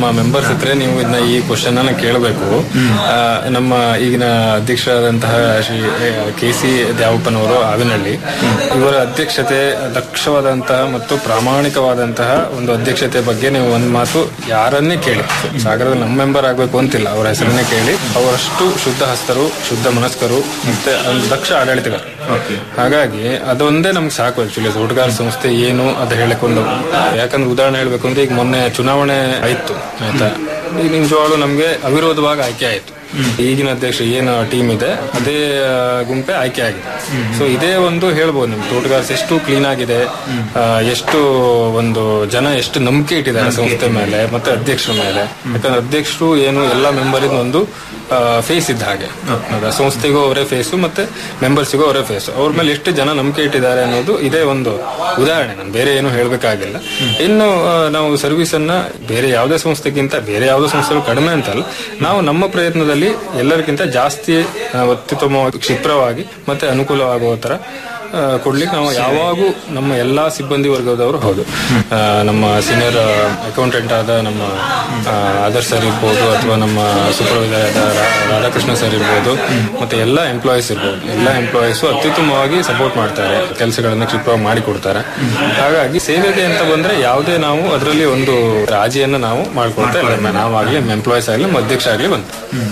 ಮೆಂಬರ್ಸ್ ಇದ್ರೆ ನೀವು ಇದನ್ನ ಈ ಕ್ವಶನ್ ಅನ್ನ ಕೇಳಬೇಕು ಆ, ನಮ್ಮ ಈಗಿನ ಅಧ್ಯಕ್ಷರಾದಂತಹ ಶ್ರೀ ಕೆ ಸಿ ದ್ಯಾವಪ್ಪನವರು ಆವಿನಹಳ್ಳಿ ಇವರ ಅಧ್ಯಕ್ಷತೆ ದಕ್ಷವಾದಂತಹ ಮತ್ತು ಪ್ರಾಮಾಣಿಕವಾದಂತಹ ಒಂದು ಅಧ್ಯಕ್ಷತೆ ಬಗ್ಗೆ ನೀವು ಒಂದು ಮಾತು ಯಾರನ್ನೇ ಕೇಳಿ ಸಾಗರದ ನಮ್ಮ ಮೆಂಬರ್ ಆಗ್ಬೇಕು ಅಂತಿಲ್ಲ ಅವರ ಹೆಸರನ್ನೇ ಕೇಳಿ ಅವರಷ್ಟು ಶುದ್ಧ ಹಸ್ತರು ಶುದ್ಧ ಮನಸ್ಕರು ಮತ್ತೆ ಒಂದು ದಕ್ಷ ಆಡಳಿತಗಾರ ಹಾಗಾಗಿ ಅದೊಂದೇ ನಮ್ಗೆ ಸಾಕು ಆಕ್ಚುಲಿ ತೋಟಗಾರ ಸಂಸ್ಥೆ ಏನು ಅದು ಹೇಳಕ್ಕೊಂದು ಯಾಕಂದ್ರೆ ಉದಾಹರಣೆ ಹೇಳ್ಬೇಕು ಅಂದ್ರೆ ಈಗ ಮೊನ್ನೆ ಚುನಾವಣೆ ಆಯ್ತು ಆಯ್ತಾ ಈಗ ನಿಜವಾಗ್ಲೂ ನಮ್ಗೆ ಅವಿರೋಧವಾಗಿ ಆಯ್ಕೆ ಆಯ್ತು ಈಗಿನ ಅಧ್ಯಕ್ಷ ಏನು ಟೀಮ್ ಇದೆ ಅದೇ ಆ, ಗುಂಪೆ ಆಯ್ಕೆ ಆಗಿದೆ ಸೊ ಇದೇ ಒಂದು ಹೇಳ್ಬೋದು ನಿಮ್ಗೆ ತೋಟಗಾರಿಕೆ ಎಷ್ಟು ಕ್ಲೀನ್ ಆಗಿದೆ ಆ, ಎಷ್ಟು ಒಂದು ಜನ ಎಷ್ಟು ನಂಬಿಕೆ ಇಟ್ಟಿದ್ದಾರೆ ಸಂಸ್ಥೆ ಮೇಲೆ ಮತ್ತೆ ಅಧ್ಯಕ್ಷರ ಮೇಲೆ ಯಾಕಂದ್ರೆ ಅಧ್ಯಕ್ಷರು ಏನು ಎಲ್ಲ ಮೆಂಬರಿನ ಒಂದು ಫೇಸ್ ಇದ್ದ ಹಾಗೆ ಹೌದಾ? ಸಂಸ್ಥೆಗೂ ಅವರೇ ಫೇಸು ಮತ್ತೆ ಮೆಂಬರ್ಸಿಗೂ ಅವರೇ ಫೇಸು ಅವ್ರ ಮೇಲೆ ಎಷ್ಟು ಜನ ನಂಬಿಕೆ ಇಟ್ಟಿದ್ದಾರೆ ಅನ್ನೋದು ಇದೇ ಒಂದು ಉದಾಹರಣೆ ನಾನು ಬೇರೆ ಏನು ಹೇಳಬೇಕಾಗಿಲ್ಲ ಇನ್ನು ಆ, ನಾವು ಸರ್ವಿಸ್ ಅನ್ನ ಬೇರೆ ಯಾವುದೇ ಸಂಸ್ಥೆಗಿಂತ ಬೇರೆ ಯಾವುದೇ ಸಂಸ್ಥೆಗಳು ಕಡಿಮೆ ಅಂತಲ್ಲ ನಾವು ನಮ್ಮ ಪ್ರಯತ್ನದಲ್ಲಿ ಎಲ್ಲರಿಗಿಂತ ಜಾಸ್ತಿ ಆ, ಅತ್ಯುತ್ತಮವಾಗಿ ಕ್ಷಿಪ್ರವಾಗಿ ಮತ್ತೆ ಅನುಕೂಲವಾಗುವ ತರ ಆ, ಕೊಡ್ಲಿಕ್ಕೆ ನಾವು ಯಾವಾಗೂ ನಮ್ಮ ಎಲ್ಲಾ ಸಿಬ್ಬಂದಿ ವರ್ಗದವರು ಹೌದು ಆ, ನಮ್ಮ ಸೀನಿಯರ್ ಅಕೌಂಟೆಂಟ್ ಆದ ನಮ್ಮ ಆ, ಆದರ್ಶ್ ಸರ್ ಇರ್ಬೋದು ಅಥವಾ ನಮ್ಮ ಸೂಪರ್ವೈಸರ್ ಆದ ರಾ- ರಾಧಾಕೃಷ್ಣ ಸರ್ ಇರ್ಬೋದು ಮತ್ತೆ ಎಲ್ಲ ಎಂಪ್ಲಾಯೀಸ್ ಇರ್ಬೋದು ಎಲ್ಲ ಎಂಪ್ಲಾಯೀಸು ಅತ್ಯುತ್ತಮವಾಗಿ ಸಪೋರ್ಟ್ ಮಾಡ್ತಾರೆ ಕೆಲಸಗಳನ್ನ ಕ್ಷಿಪ್ರವಾಗಿ ಮಾಡಿಕೊಡ್ತಾರೆ ಹಾಗಾಗಿ ಸೇವೆಗೆ ಅಂತ ಬಂದ್ರೆ ಯಾವುದೇ ನಾವು ಅದರಲ್ಲಿ ಒಂದು ರಾಜಿಯನ್ನ ನಾವು ಮಾಡ್ಕೊಳ್ತಾ ಇಲ್ಲ ನಾವಾಗ್ಲಿ ಎಂಪ್ಲಾಯೀಸ್ ಆಗ್ಲಿ ನಮ್ಮ ಅಧ್ಯಕ್ಷ ಆಗ್ಲಿ ಬಂತು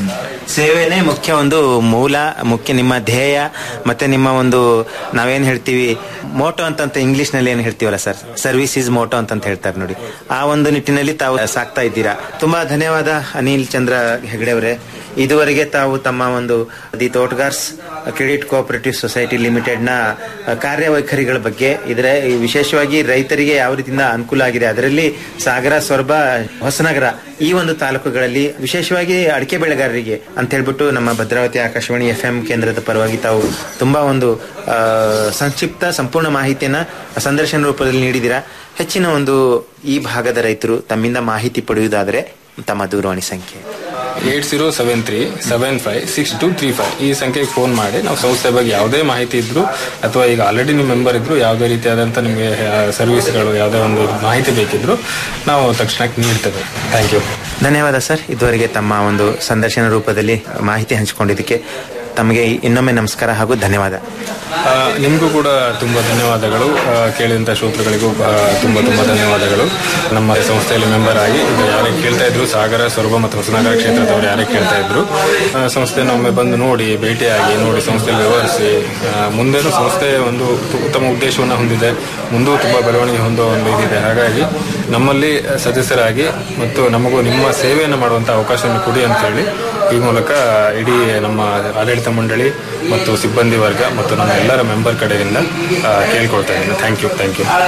ಸೇವೆನೇ ಮುಖ್ಯ ಒಂದು ಮೂಲ ಮುಖ್ಯ ನಿಮ್ಮ ಧ್ಯೇಯ ಮತ್ತೆ ನಿಮ್ಮ ಒಂದು ನಾವೇನ್ ಹೇಳ್ತೀವಿ ಮೋಟೋ ಅಂತಂತ ಇಂಗ್ಲಿಷ್ ನಲ್ಲಿ ಏನ್ ಹೇಳ್ತೀವಲ್ಲ ಸರ್ ಸರ್ವಿಸ್ ಇಸ್ ಮೋಟೋ ಅಂತಂತ ಹೇಳ್ತಾರೆ ನೋಡಿ ಆ ಒಂದು ನಿಟ್ಟಿನಲ್ಲಿ ತಾವು ಸಾಕ್ತಾ ಇದ್ದೀರಾ ತುಂಬಾ ಧನ್ಯವಾದ ಅನಿಲ್ ಚಂದ್ರ ಹೆಗಡೆ ಅವರೇ ಇದುವರೆಗೆ ತಾವು ತಮ್ಮ ಒಂದು the Totagars credit cooperative society limited ನ ಕಾರ್ಯವೈಖರಿಗಳ ಬಗ್ಗೆ ಇದ್ರೆ ವಿಶೇಷವಾಗಿ ರೈತರಿಗೆ ಯಾವ ರೀತಿಯಿಂದ ಅನುಕೂಲ ಆಗಿದೆ ಅದರಲ್ಲಿ ಸಾಗರ ಸೊರಬ ಹೊಸನಗರ ಈ ಒಂದು ತಾಲೂಕುಗಳಲ್ಲಿ ವಿಶೇಷವಾಗಿ ಅಡಿಕೆ ಬೆಳೆಗಾರರಿಗೆ ಅಂತ ಹೇಳ್ಬಿಟ್ಟು ನಮ್ಮ ಭದ್ರಾವತಿ ಆಕಾಶವಾಣಿ ಎಫ್ ಎಂ ಕೇಂದ್ರದ ಪರವಾಗಿ ತಾವು ತುಂಬಾ ಒಂದು ಆ, ಸಂಕ್ಷಿಪ್ತ ಸಂಪೂರ್ಣ ಮಾಹಿತಿಯನ್ನ ಸಂದರ್ಶನ ರೂಪದಲ್ಲಿ ನೀಡಿದ್ದೀರಾ ಹೆಚ್ಚಿನ ಒಂದು ಈ ಭಾಗದ ರೈತರು ತಮ್ಮಿಂದ ಮಾಹಿತಿ ಪಡೆಯುವುದಾದರೆ ತಮ್ಮ ದೂರವಾಣಿ ಸಂಖ್ಯೆ eight zero seven three seven five six two three five ಈ ಸಂಖ್ಯೆಗೆ ಫೋನ್ ಮಾಡಿ ನಾವು ಸಂಸ್ಥೆ ಬಗ್ಗೆ ಯಾವುದೇ ಮಾಹಿತಿ ಇದ್ರು ಅಥವಾ ಈಗ ಆಲ್ರೆಡಿ ನೀವು ಮೆಂಬರ್ ಇದ್ರು ಯಾವುದೇ ರೀತಿಯಾದಂಥ ನಿಮಗೆ ಸರ್ವಿಸ್ಗಳು ಯಾವುದೇ ಒಂದು ಮಾಹಿತಿ ಬೇಕಿದ್ರು ನಾವು ತಕ್ಷಣಕ್ಕೆ ನೀಡ್ತೇವೆ ಥ್ಯಾಂಕ್ ಯು ಧನ್ಯವಾದ ಸರ್ ಇದುವರೆಗೆ ತಮ್ಮ ಒಂದು ಸಂದರ್ಶನ ರೂಪದಲ್ಲಿ ಮಾಹಿತಿ ಹಂಚಿಕೊಂಡಿದ್ದಕ್ಕೆ ತಮಗೆ ಇನ್ನೊಮ್ಮೆ ನಮಸ್ಕಾರ ಹಾಗೂ ಧನ್ಯವಾದ ಆ, ನಿಮಗೂ ಕೂಡ ತುಂಬಾ ಧನ್ಯವಾದಗಳು ಆ, ಕೇಳಿದಂಥ ಶ್ರೋತೃಗಳಿಗೂ ಆ, ತುಂಬಾ ತುಂಬಾ ಧನ್ಯವಾದಗಳು ನಮ್ಮ ಸಂಸ್ಥೆಯಲ್ಲಿ ಮೆಂಬರ್ ಆಗಿ ಈಗ ಯಾರೇ ಕೇಳ್ತಾ ಇದ್ರು ಸಾಗರ ಸೊರಬ ಮತ್ತು ಹೊಸನಗರ ಕ್ಷೇತ್ರದವರು ಯಾರೇ ಕೇಳ್ತಾ ಇದ್ರು ಆ, ಸಂಸ್ಥೆನ ಒಮ್ಮೆ ಬಂದು ನೋಡಿ ಭೇಟಿಯಾಗಿ ನೋಡಿ ಸಂಸ್ಥೆಯಲ್ಲಿ ವ್ಯವಹರಿಸಿ ಆ, ಮುಂದೇನು ಸಂಸ್ಥೆ ಒಂದು ತು- ಉತ್ತಮ ಉದ್ದೇಶವನ್ನು ಹೊಂದಿದೆ ಮುಂದೂ ತುಂಬಾ ಬೆಳವಣಿಗೆ ಹೊಂದುವ ಒಂದು ಇದಿದೆ ಹಾಗಾಗಿ ನಮ್ಮಲ್ಲಿ ಸದಸ್ಯರಾಗಿ ಮತ್ತು ನಮಗೂ ನಿಮ್ಮ ಸೇವೆಯನ್ನು ಮಾಡುವಂತ ಅವಕಾಶವನ್ನು ಕೊಡಿ ಅಂತ ಹೇಳಿ ಈ ಮೂಲಕ ಇಡೀ ನಮ್ಮ ಆಡಳಿತ ಮಂಡಳಿ ಮತ್ತು ಸಿಬ್ಬಂದಿ ವರ್ಗ ಮತ್ತು ನಮ್ಮ ಎಲ್ಲರ ಮೆಂಬರ್ ಕಡೆಯಿಂದ ಆ, ಕೇಳ್ಕೊಳ್ತಾ ಇದ್ದೀನಿ ಥ್ಯಾಂಕ್ ಯು ಥ್ಯಾಂಕ್ ಯು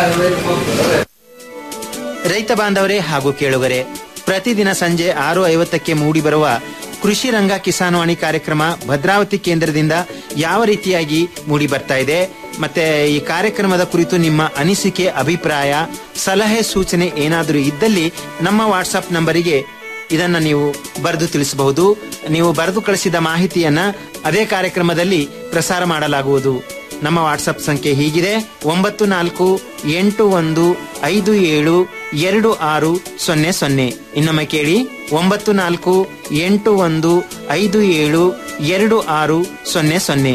ರೈತ ಬಾಂಧವರೇ ಹಾಗೂ ಕೇಳುಗರೆ ಪ್ರತಿದಿನ ಸಂಜೆ ಆರು ಐವತ್ತಕ್ಕೆ ಮೂಡಿ ಬರುವ ಕೃಷಿ ರಂಗ ಕಿಸಾನ್ವಾಣಿ ಕಾರ್ಯಕ್ರಮ ಭದ್ರಾವತಿ ಕೇಂದ್ರದಿಂದ ಯಾವ ರೀತಿಯಾಗಿ ಮೂಡಿ ಬರ್ತಾ ಇದೆ ಮತ್ತೆ ಈ ಕಾರ್ಯಕ್ರಮದ ಕುರಿತು ನಿಮ್ಮ ಅನಿಸಿಕೆ ಅಭಿಪ್ರಾಯ ಸಲಹೆ ಸೂಚನೆ ಏನಾದರೂ ಇದ್ದಲ್ಲಿ ನಮ್ಮ ವಾಟ್ಸಪ್ ನಂಬರಿಗೆ ಇದನ್ನ ನೀವು ಬರೆದು ತಿಳಿಸಬಹುದು ನೀವು ಬರೆದು ಕಳಿಸಿದ ಮಾಹಿತಿಯನ್ನ ಅದೇ ಕಾರ್ಯಕ್ರಮದಲ್ಲಿ ಪ್ರಸಾರ ಮಾಡಲಾಗುವುದು ನಮ್ಮ ವಾಟ್ಸಪ್ ಸಂಖ್ಯೆ ಹೀಗಿದೆ ಒಂಬತ್ತು ನಾಲ್ಕು ಎಂಟು ಒಂದು ಐದು ಏಳು ಎರಡು ಆರು ಸೊನ್ನೆ ಸೊನ್ನೆ ಇನ್ನೊಮ್ಮೆ ಕೇಳಿ ಒಂಬತ್ತು ನಾಲ್ಕು ಎಂಟು ಒಂದು ಐದು ಏಳು ಎರಡು ಆರು ಸೊನ್ನೆ ಸೊನ್ನೆ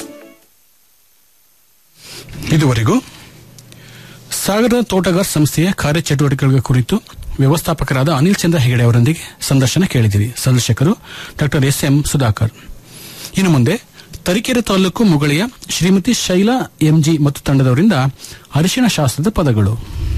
ಇದುವರೆಗೂ ಸಾಗರದ ತೋಟಗಾರ್ ಸಂಸ್ಥೆಯ ಕಾರ್ಯಚಟುವಟಿಕೆಗಳ ಕುರಿತು ವ್ಯವಸ್ಥಾಪಕರಾದ ಅನಿಲ್ ಚಂದ್ರ ಹೆಗಡೆ ಅವರೊಂದಿಗೆ ಸಂದರ್ಶನ ಕೇಳಿದಿರಿ ಸಂದರ್ಶಕರು ಡಾಕ್ಟರ್ ಎಸ್ ಎಂ ಸುಧಾಕರ್ ಇನ್ನು ಮುಂದೆ ತರೀಕೆರೆ ತಾಲೂಕು ಮುಗಳಿಯ ಶ್ರೀಮತಿ ಶೈಲಾ ಎಂಜಿ ಮತ್ತು ತಂಡದವರಿಂದ ಅರಿಶಿಣ ಶಾಸ್ತ್ರದ ಪದಗಳು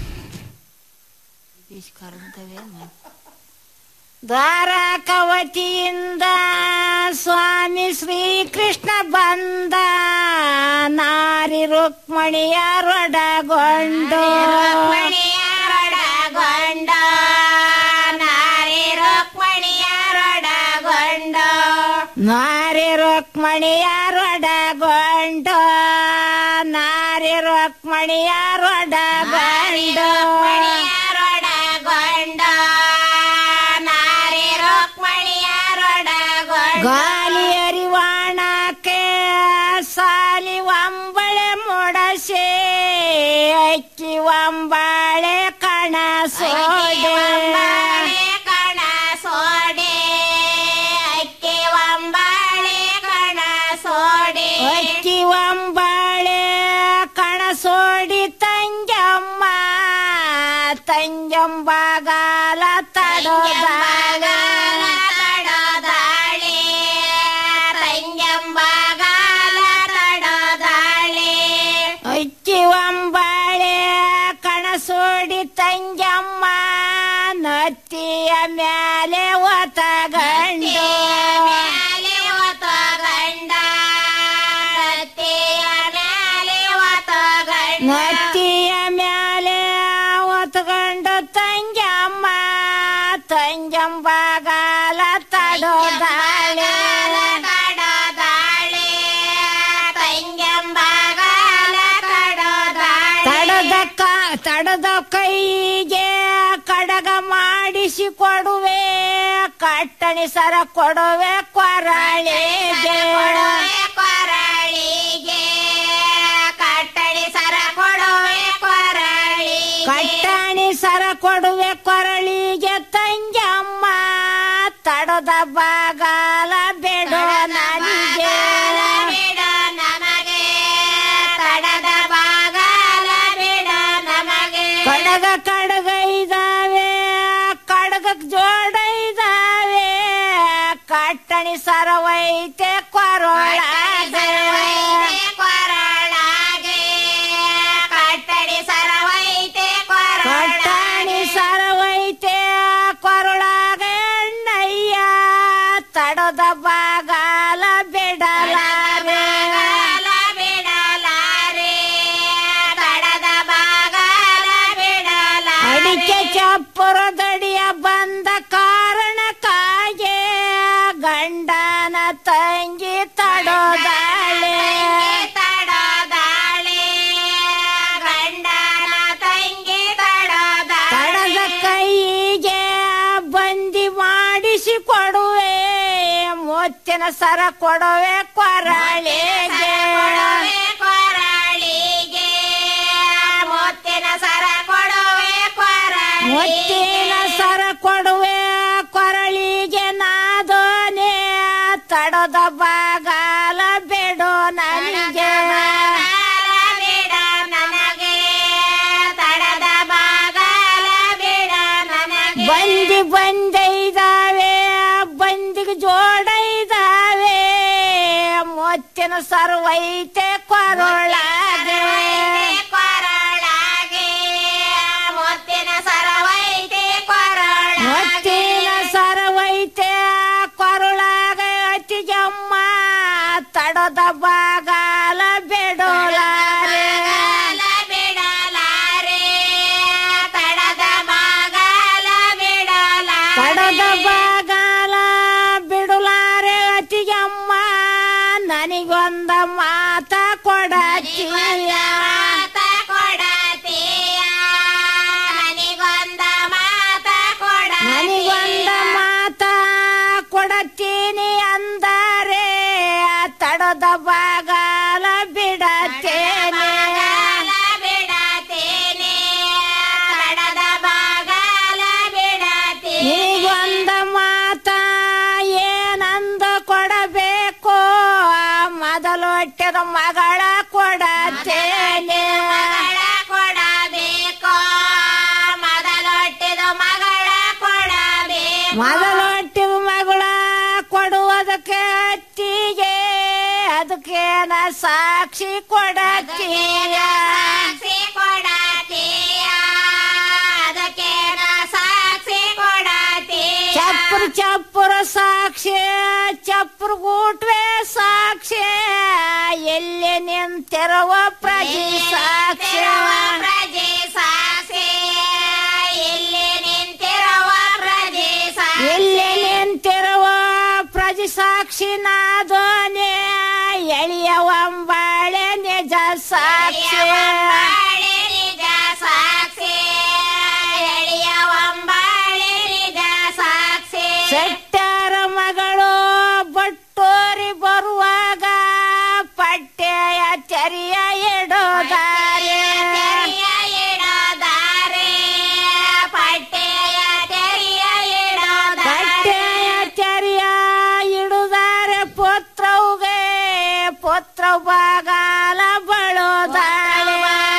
ದ್ವಾರಕವತಿಯಿಂದ ಸ್ವಾಮಿ ಶ್ರೀಕೃಷ್ಣ ಬಂದ ನಾರಿ ರುಕ್ಮಣಿಯರೊಡಗೊಂಡು ರುಕ್ಮಣಿಯರೊಡಗೊಂಡ ನಾರಿ ರುಕ್ಮಣಿಯರೊಡಗೊಂಡ ನಾರಿ ರುಕ್ಮಣಿಯರೊಡಗೊಂಡು ನಾರಿ ರುಕ್ಮಣಿಯರೊಡಗೊಂಡು ನಾರಿ ಗಾಲಿ ಅರಿವಾಣಕ್ಕೆ ಸಾಲಿ ಒಂಬಳೆ ಮೊಡಸೆ ಅಕ್ಕಿ ಒಂಬಾಳೆ ಕಣ ಸೋಡೆ ಕಣ ತಂಗಮ್ಮ ನತ್ತಿಯ ಮ್ಯಾಲೆ ಒತ ಗಂಡು ನತ್ತಿಯ ಮ್ಯಾಲೆ ಒತ್ಕೊಂಡು ತಂಗಮ್ಮ ತಂಗಂಬಾಗಾಲ ತಡೋದಾಳೆ ತಡದ ಕ- ತಡದ ಕೈಗೆ ಕಡಗ ಮಾಡಿಸಿ ಕೊಡುವೆ ಕಟ್ಟಣಿ ಸರ ಕೊಡುವೆ ಕೊರಳಿಗೆ ಕಟ್ಟಣಿ ಸರ ಕೊಡುವೆ ಕೊರಳಿ ಕಟ್ಟಣಿ ಸರ ಕೊಡುವೆ ಕೊರಳಿಗೆ ತಂಗಮ್ಮ ತಡದ ಬಾಗಾಲ ಬಿಡು ನನಗೆ ತಡದ ಬಾಗಾಲ ಬಿಡು ನಮಗೆ ಕಡಗ ಕಡಗ ಇದಾವೆ ಕಡಗಕ್ ಜೋಡ ಇದಾವೆ ಕಟ್ಟಣಿ ಸರವೈತೆ ಕೊರೊಳಗೆ ಕಟ್ಟಣಿ ಸರವೈತೆ ಕಟ್ಟಣಿ ಸರವೈತೆ ಕೊರಳಾಗೆ ಅಣ್ಣಯ್ಯ ತಡದ ಬಾಗಾಲ ಬಿಡಲಾರೆ ಅಡಿಕೆ ಚಪ್ಪುರದಡಿಯ ಬಂದ ಕಾರಣಕ್ಕಾಗೆ ಗಂಡನ ತಂಗಿ ತಡೋದಾಳೆ ತಡದ ಕೈಗೆ ಬಂದಿ ಮಾಡಿಸಿ ಕೊಡುವೆ ಮುತ್ತಿನ ಸರ ಕೊಡುವೆ ಕೊರಳಿಗೆ ಮುತ್ತಿನ ಸರ ಕೊಡುವೆ ಮುತ್ತಿನ ಸರ ಕೊಡುವೆ ಕೊರಳಿಗೆ ನಾದೋನೆ ತಡದ ಬಾಗಾಲ ಬಿಡು ನನಗೆ ಬಂದಿ ಬಂದೆ ಇದಾವೆ ಬಂದಿಗೆ ಜೋಡ ಇದಾವೆ ಮುತ್ತಿನ ಸರ್ವೈತೆ ಕೊರಳಾಗೆ ಮುತ್ತಿನ ಸರವೈತೆ ಕೊರಳಾಗ ಅತಿಜಮ್ಮ ತಡದ ಬಾಗಾಲ ಬಿಡೋಲಾರೆ ತಡದ ಬಾಗಾಲ ಬಿಡುಲಾರೆ ಅತಿಯಮ್ಮ ನನಗೊಂದ ಮಾತ ಕೊಡತೀಯ ನನಗೊಂದ ಮಾತ ಕೊಡತೀನಿ ಅಂದರೆ ತಡದ ಬಾಗಾಲ ಬಿಡತೇನೆ ನಿಗೊಂದ ಮಾತ ಏನಂದ ಕೊಡಬೇಕು ಮೊದಲೊಟ್ಟಿದ ಮಗಳ ಕೊಡತೇನೆ ಮೊದಲೊಟ್ಟಿದ ಮಗಳ ಕೊಡುವುದಕ್ಕೆ ಅತ್ತಿಗೆ ಅದಕ್ಕೇನ ಸಾಕ್ಷಿ ಕೊಡತೀಯ ಚಪ್ಪರ ಚಪ್ಪರ ಸಾಕ್ಷಿ ಚಪ್ಪರ ಗೂಟ್ವೆ ಸಾಕ್ಷಿ ಎಲ್ಲಿ ನಿಂತಿರುವ ಪ್ರಜೆ ಸಾಕ್ಷಿ ಎಲ್ಲಿ ನಿಂತಿರುವ ಪ್ರಜೆ ಸಾಕ್ಷಿ ನಾದೋನೆ ಎಳೆಯ ಒಂಬಾಳೆ ನಿಜ ಸಾಕ್ಷಿ ಸೆಟ್ಟಾರ ಮಗಳು ಬಟ್ಟೋರಿ ಬರುವಾಗ ಪಟ್ಟೆಯ ಚರಿಯ ಇಡೋದಾರೆ ಪಟ್ಟೆಯ ಚರಿಯ ಇಡುದಾರೆ ಪುತ್ರವ್ಗೆ ಪುತ್ರ ಬಾಗಾಲ ಬಳೋದಾಳೆ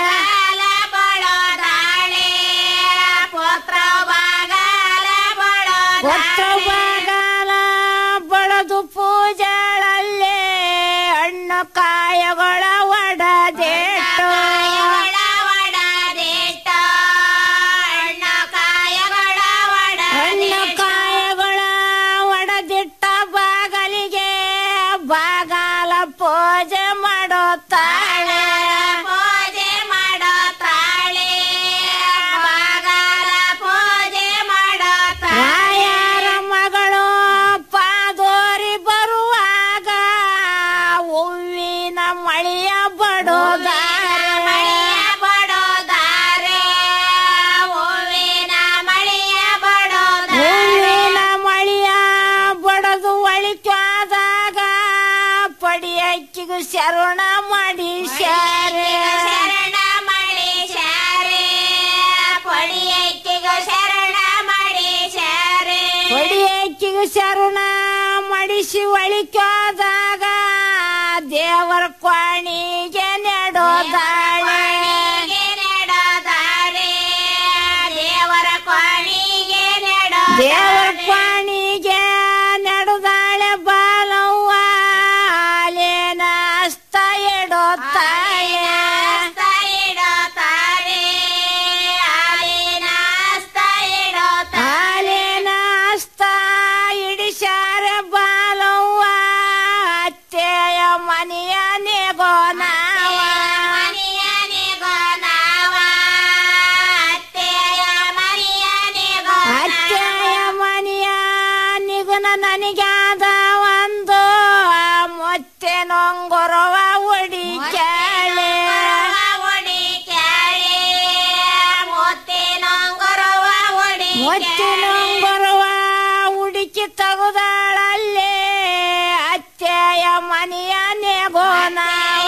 ಪುತ್ರ ಬಾಗಾಲ ಬಳದು ಪೂಜಾಳಲ್ಲೇ ಹಣ್ಣು ಕಾಯಗಳ ಒಡದೇಟು ಶರಣ ಮಾಡಿ ಶಾರೆ ಶರಣ ಮಾಡಿ ಶಾರೆ ಪಡಿಯಕ್ಕಿಗೂ ಶರಣ ಮಾಡಿ ಶಾರೆ ಹೊಡಿಯಕ್ಕಿಗೆ ಶರಣ ಮಡಿಸಿ ಒಳಿಕಾದಾಗ ದೇವರ ಕ್ವಾಣಿಗೆ ನೆಡೋದಾಳೆ ನೆಡೋದಾರೆ ದೇವರ ಕ್ವಾಣಿಗೆ ನೆಡೋ ದೇವರ ಕ್ವಾಣಿಗೆ ನೆಡದಾಳೆ ಬಾಲವ್ವ ಅಲೇನ ಹಸ್ತ ಇಡೋತಾಳೆ ಹಾಲಿನ ಹಸ್ತ ಇಡಿಸ್ಯಾರ ಬಾಲವ್ವ ಅತ್ತೆಯ ಮನೆಯ ನೆಗೋ ನಾವ ಅತ್ತೆಯ ಮನೆಯ ನಿಗುನ ನನಗಾದ ಒಂದು ಮೊತ್ತೆ ನೊಂಗೊರವ ಒಡಿ ಕೇಳೆ ಮೊತ್ತೆ ನೊಂಗೊರವ ಹುಡುಕಿ ತಗುದಾಳಲ್ಲೇ ಅತ್ತೆಯ ಮನೆಯ ನೆಗೋ ನಾವ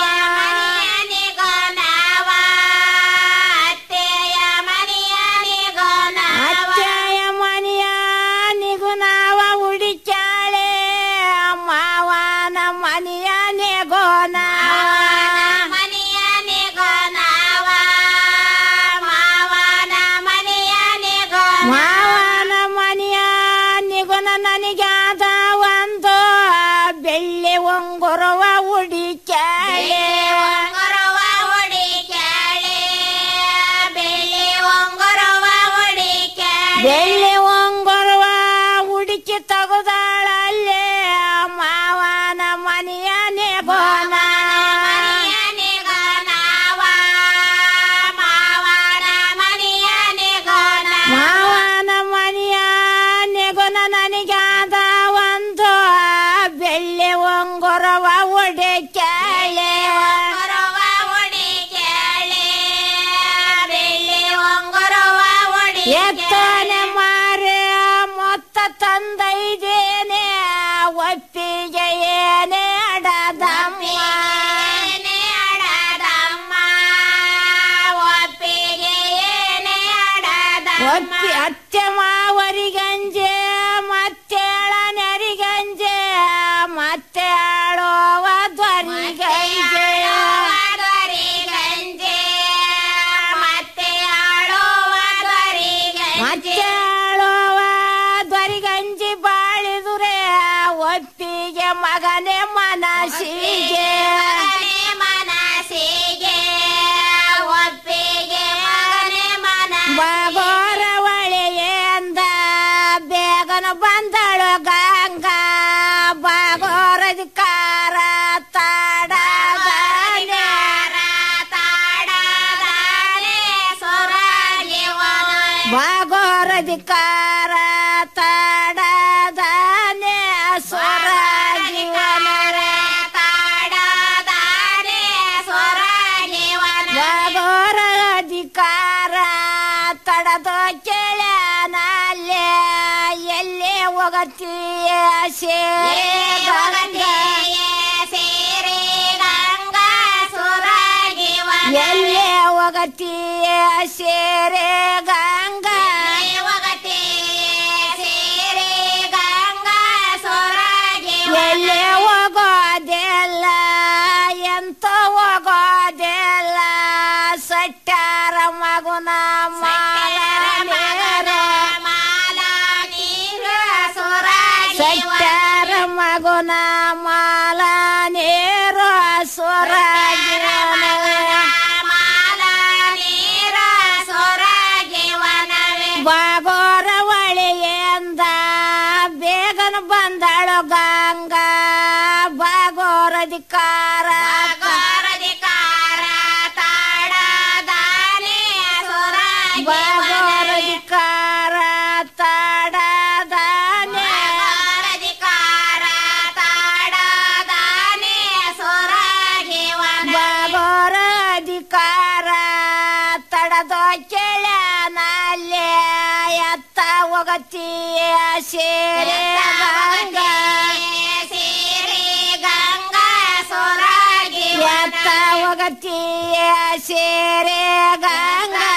ಅತ್ತೆಯ ಮನೆಯ ನಿಗು ನಾವ ಹುಡುಕ್ಯಾಳೆ ಮಾವನ ಮನೆಯ ನೆಗೋ ನಾವ ಮಾವನ ಮನೆಯ ನಿಗುನ ನನಗಾದ ಒಂದು ಬೆಳ್ಳಿ ಒಂಗುರವ ಹುಡುಕ್ಯಾಳೆ ಬೆಳ್ಳಿ ಒಂಗುರವ ಹುಡುಕಿ ತಗುದಾಳಲ್ಲೇ ಮಾವನ ಮನೆಯ ನೆಗೋ ಮಾವನ ಮನೆಯ ನೆಗುನ ನನಗಾದ ಒಂದು ಬೆಳ್ಳಿ ಒಂಗುರವ ಒಡೆಕ್ಯಾಳೆ ಎತ್ತನೆ ಮಾರೆ ಮೊತ್ತ ತಂದೈದೇನೆ ಒಪ್ಪಿಗೆ ಏನೇ ಅಡದಮ್ಮ ಒಪ್ಪಿ ಅತ್ತೆ ಮಾವರಿಗಂಜೆ ಮತ್ತೇಳ ನೆರಿಗಂಜೆ ಮತ್ತೆ ಆಳೋವ ಧ್ವರಿಗಂಜೆ ಮತ್ತೆ ಆಳೋವ ಧ್ವರಿಗಂಜಿ ಬಾಳಿದುರೆ ಒಪ್ಪಿಗೆ ಮಗನೇ ಮನಸಿಗೆ ಬಾಗೋರ ಒಳೆಯಿಂದ ಬೇಗನ ಬಂದಳು ಗಂಗಾ ಬಾಗೋರದ ಕಾರ ತಾಡ ಬಾಗೋರದ ಕಾರ ತಾಡದಾನೆ ಸ್ವರ ಬಾಗೋರ ಅಧಿಕಾರ ತಡದು ಕೇಳನಲ್ಲೇ ಎಲ್ಲೇ ಹೋಗತ್ತೀಯ ಸೇರೆ ಗಂಗಾ ಎಲ್ಲೇ ಹೋಗತ್ತೀಯ ಸೇರೆ ಗಂಗಾ ಎಲ್ಲೇ ಹೋಗೋದೆಲ್ಲ ಎಂತ ಹೋಗೋದೆಲ್ಲ ಸಟ್ಟಾರ ಮಗುನ ಸಟ್ಟಾರ ಮಗುನ ಮಾಲ ನೇರು ಬಾಗೋರ ಒಳೆಯಿಂದ ಬೇಗನ ಬಂದಳು ಗಂಗಾ ಬಾಗೋರಧಿಕಾರ ಬಾಗೋರಧಿಕಾರ ತಾಡದಾನೆ ಬಾಗೋರ ಅಧಿಕಾರ ತಡದೋ ಕೇಳನಲ್ಲೇ ಎತ್ತ ಹೋಗತ್ತೀಯ ಸೇರೆ ಗಂಗಾ ಹೋಗತೀಯ ಸೇರೆ ಗಂಗಾ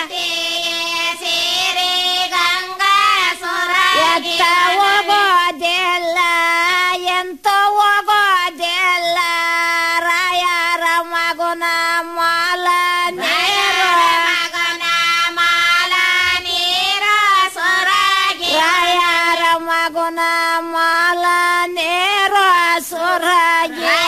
ಸೇರೆ ಗಂಗಾ ಎತ್ತ ಹೋಗೋದೆಲ್ಲ ಎಂತ ಹೋಗೋದೆಲ್ಲ ರಾಯರ ಮಗುನ ಮಾಲ ನೇರ ಮಗನ ಮಾಲ ನೀರ ಸೊರಗಿ ರಾಯರ ಮಗುನ ಮಾಲ ನೇರ ಸೊರಗಿ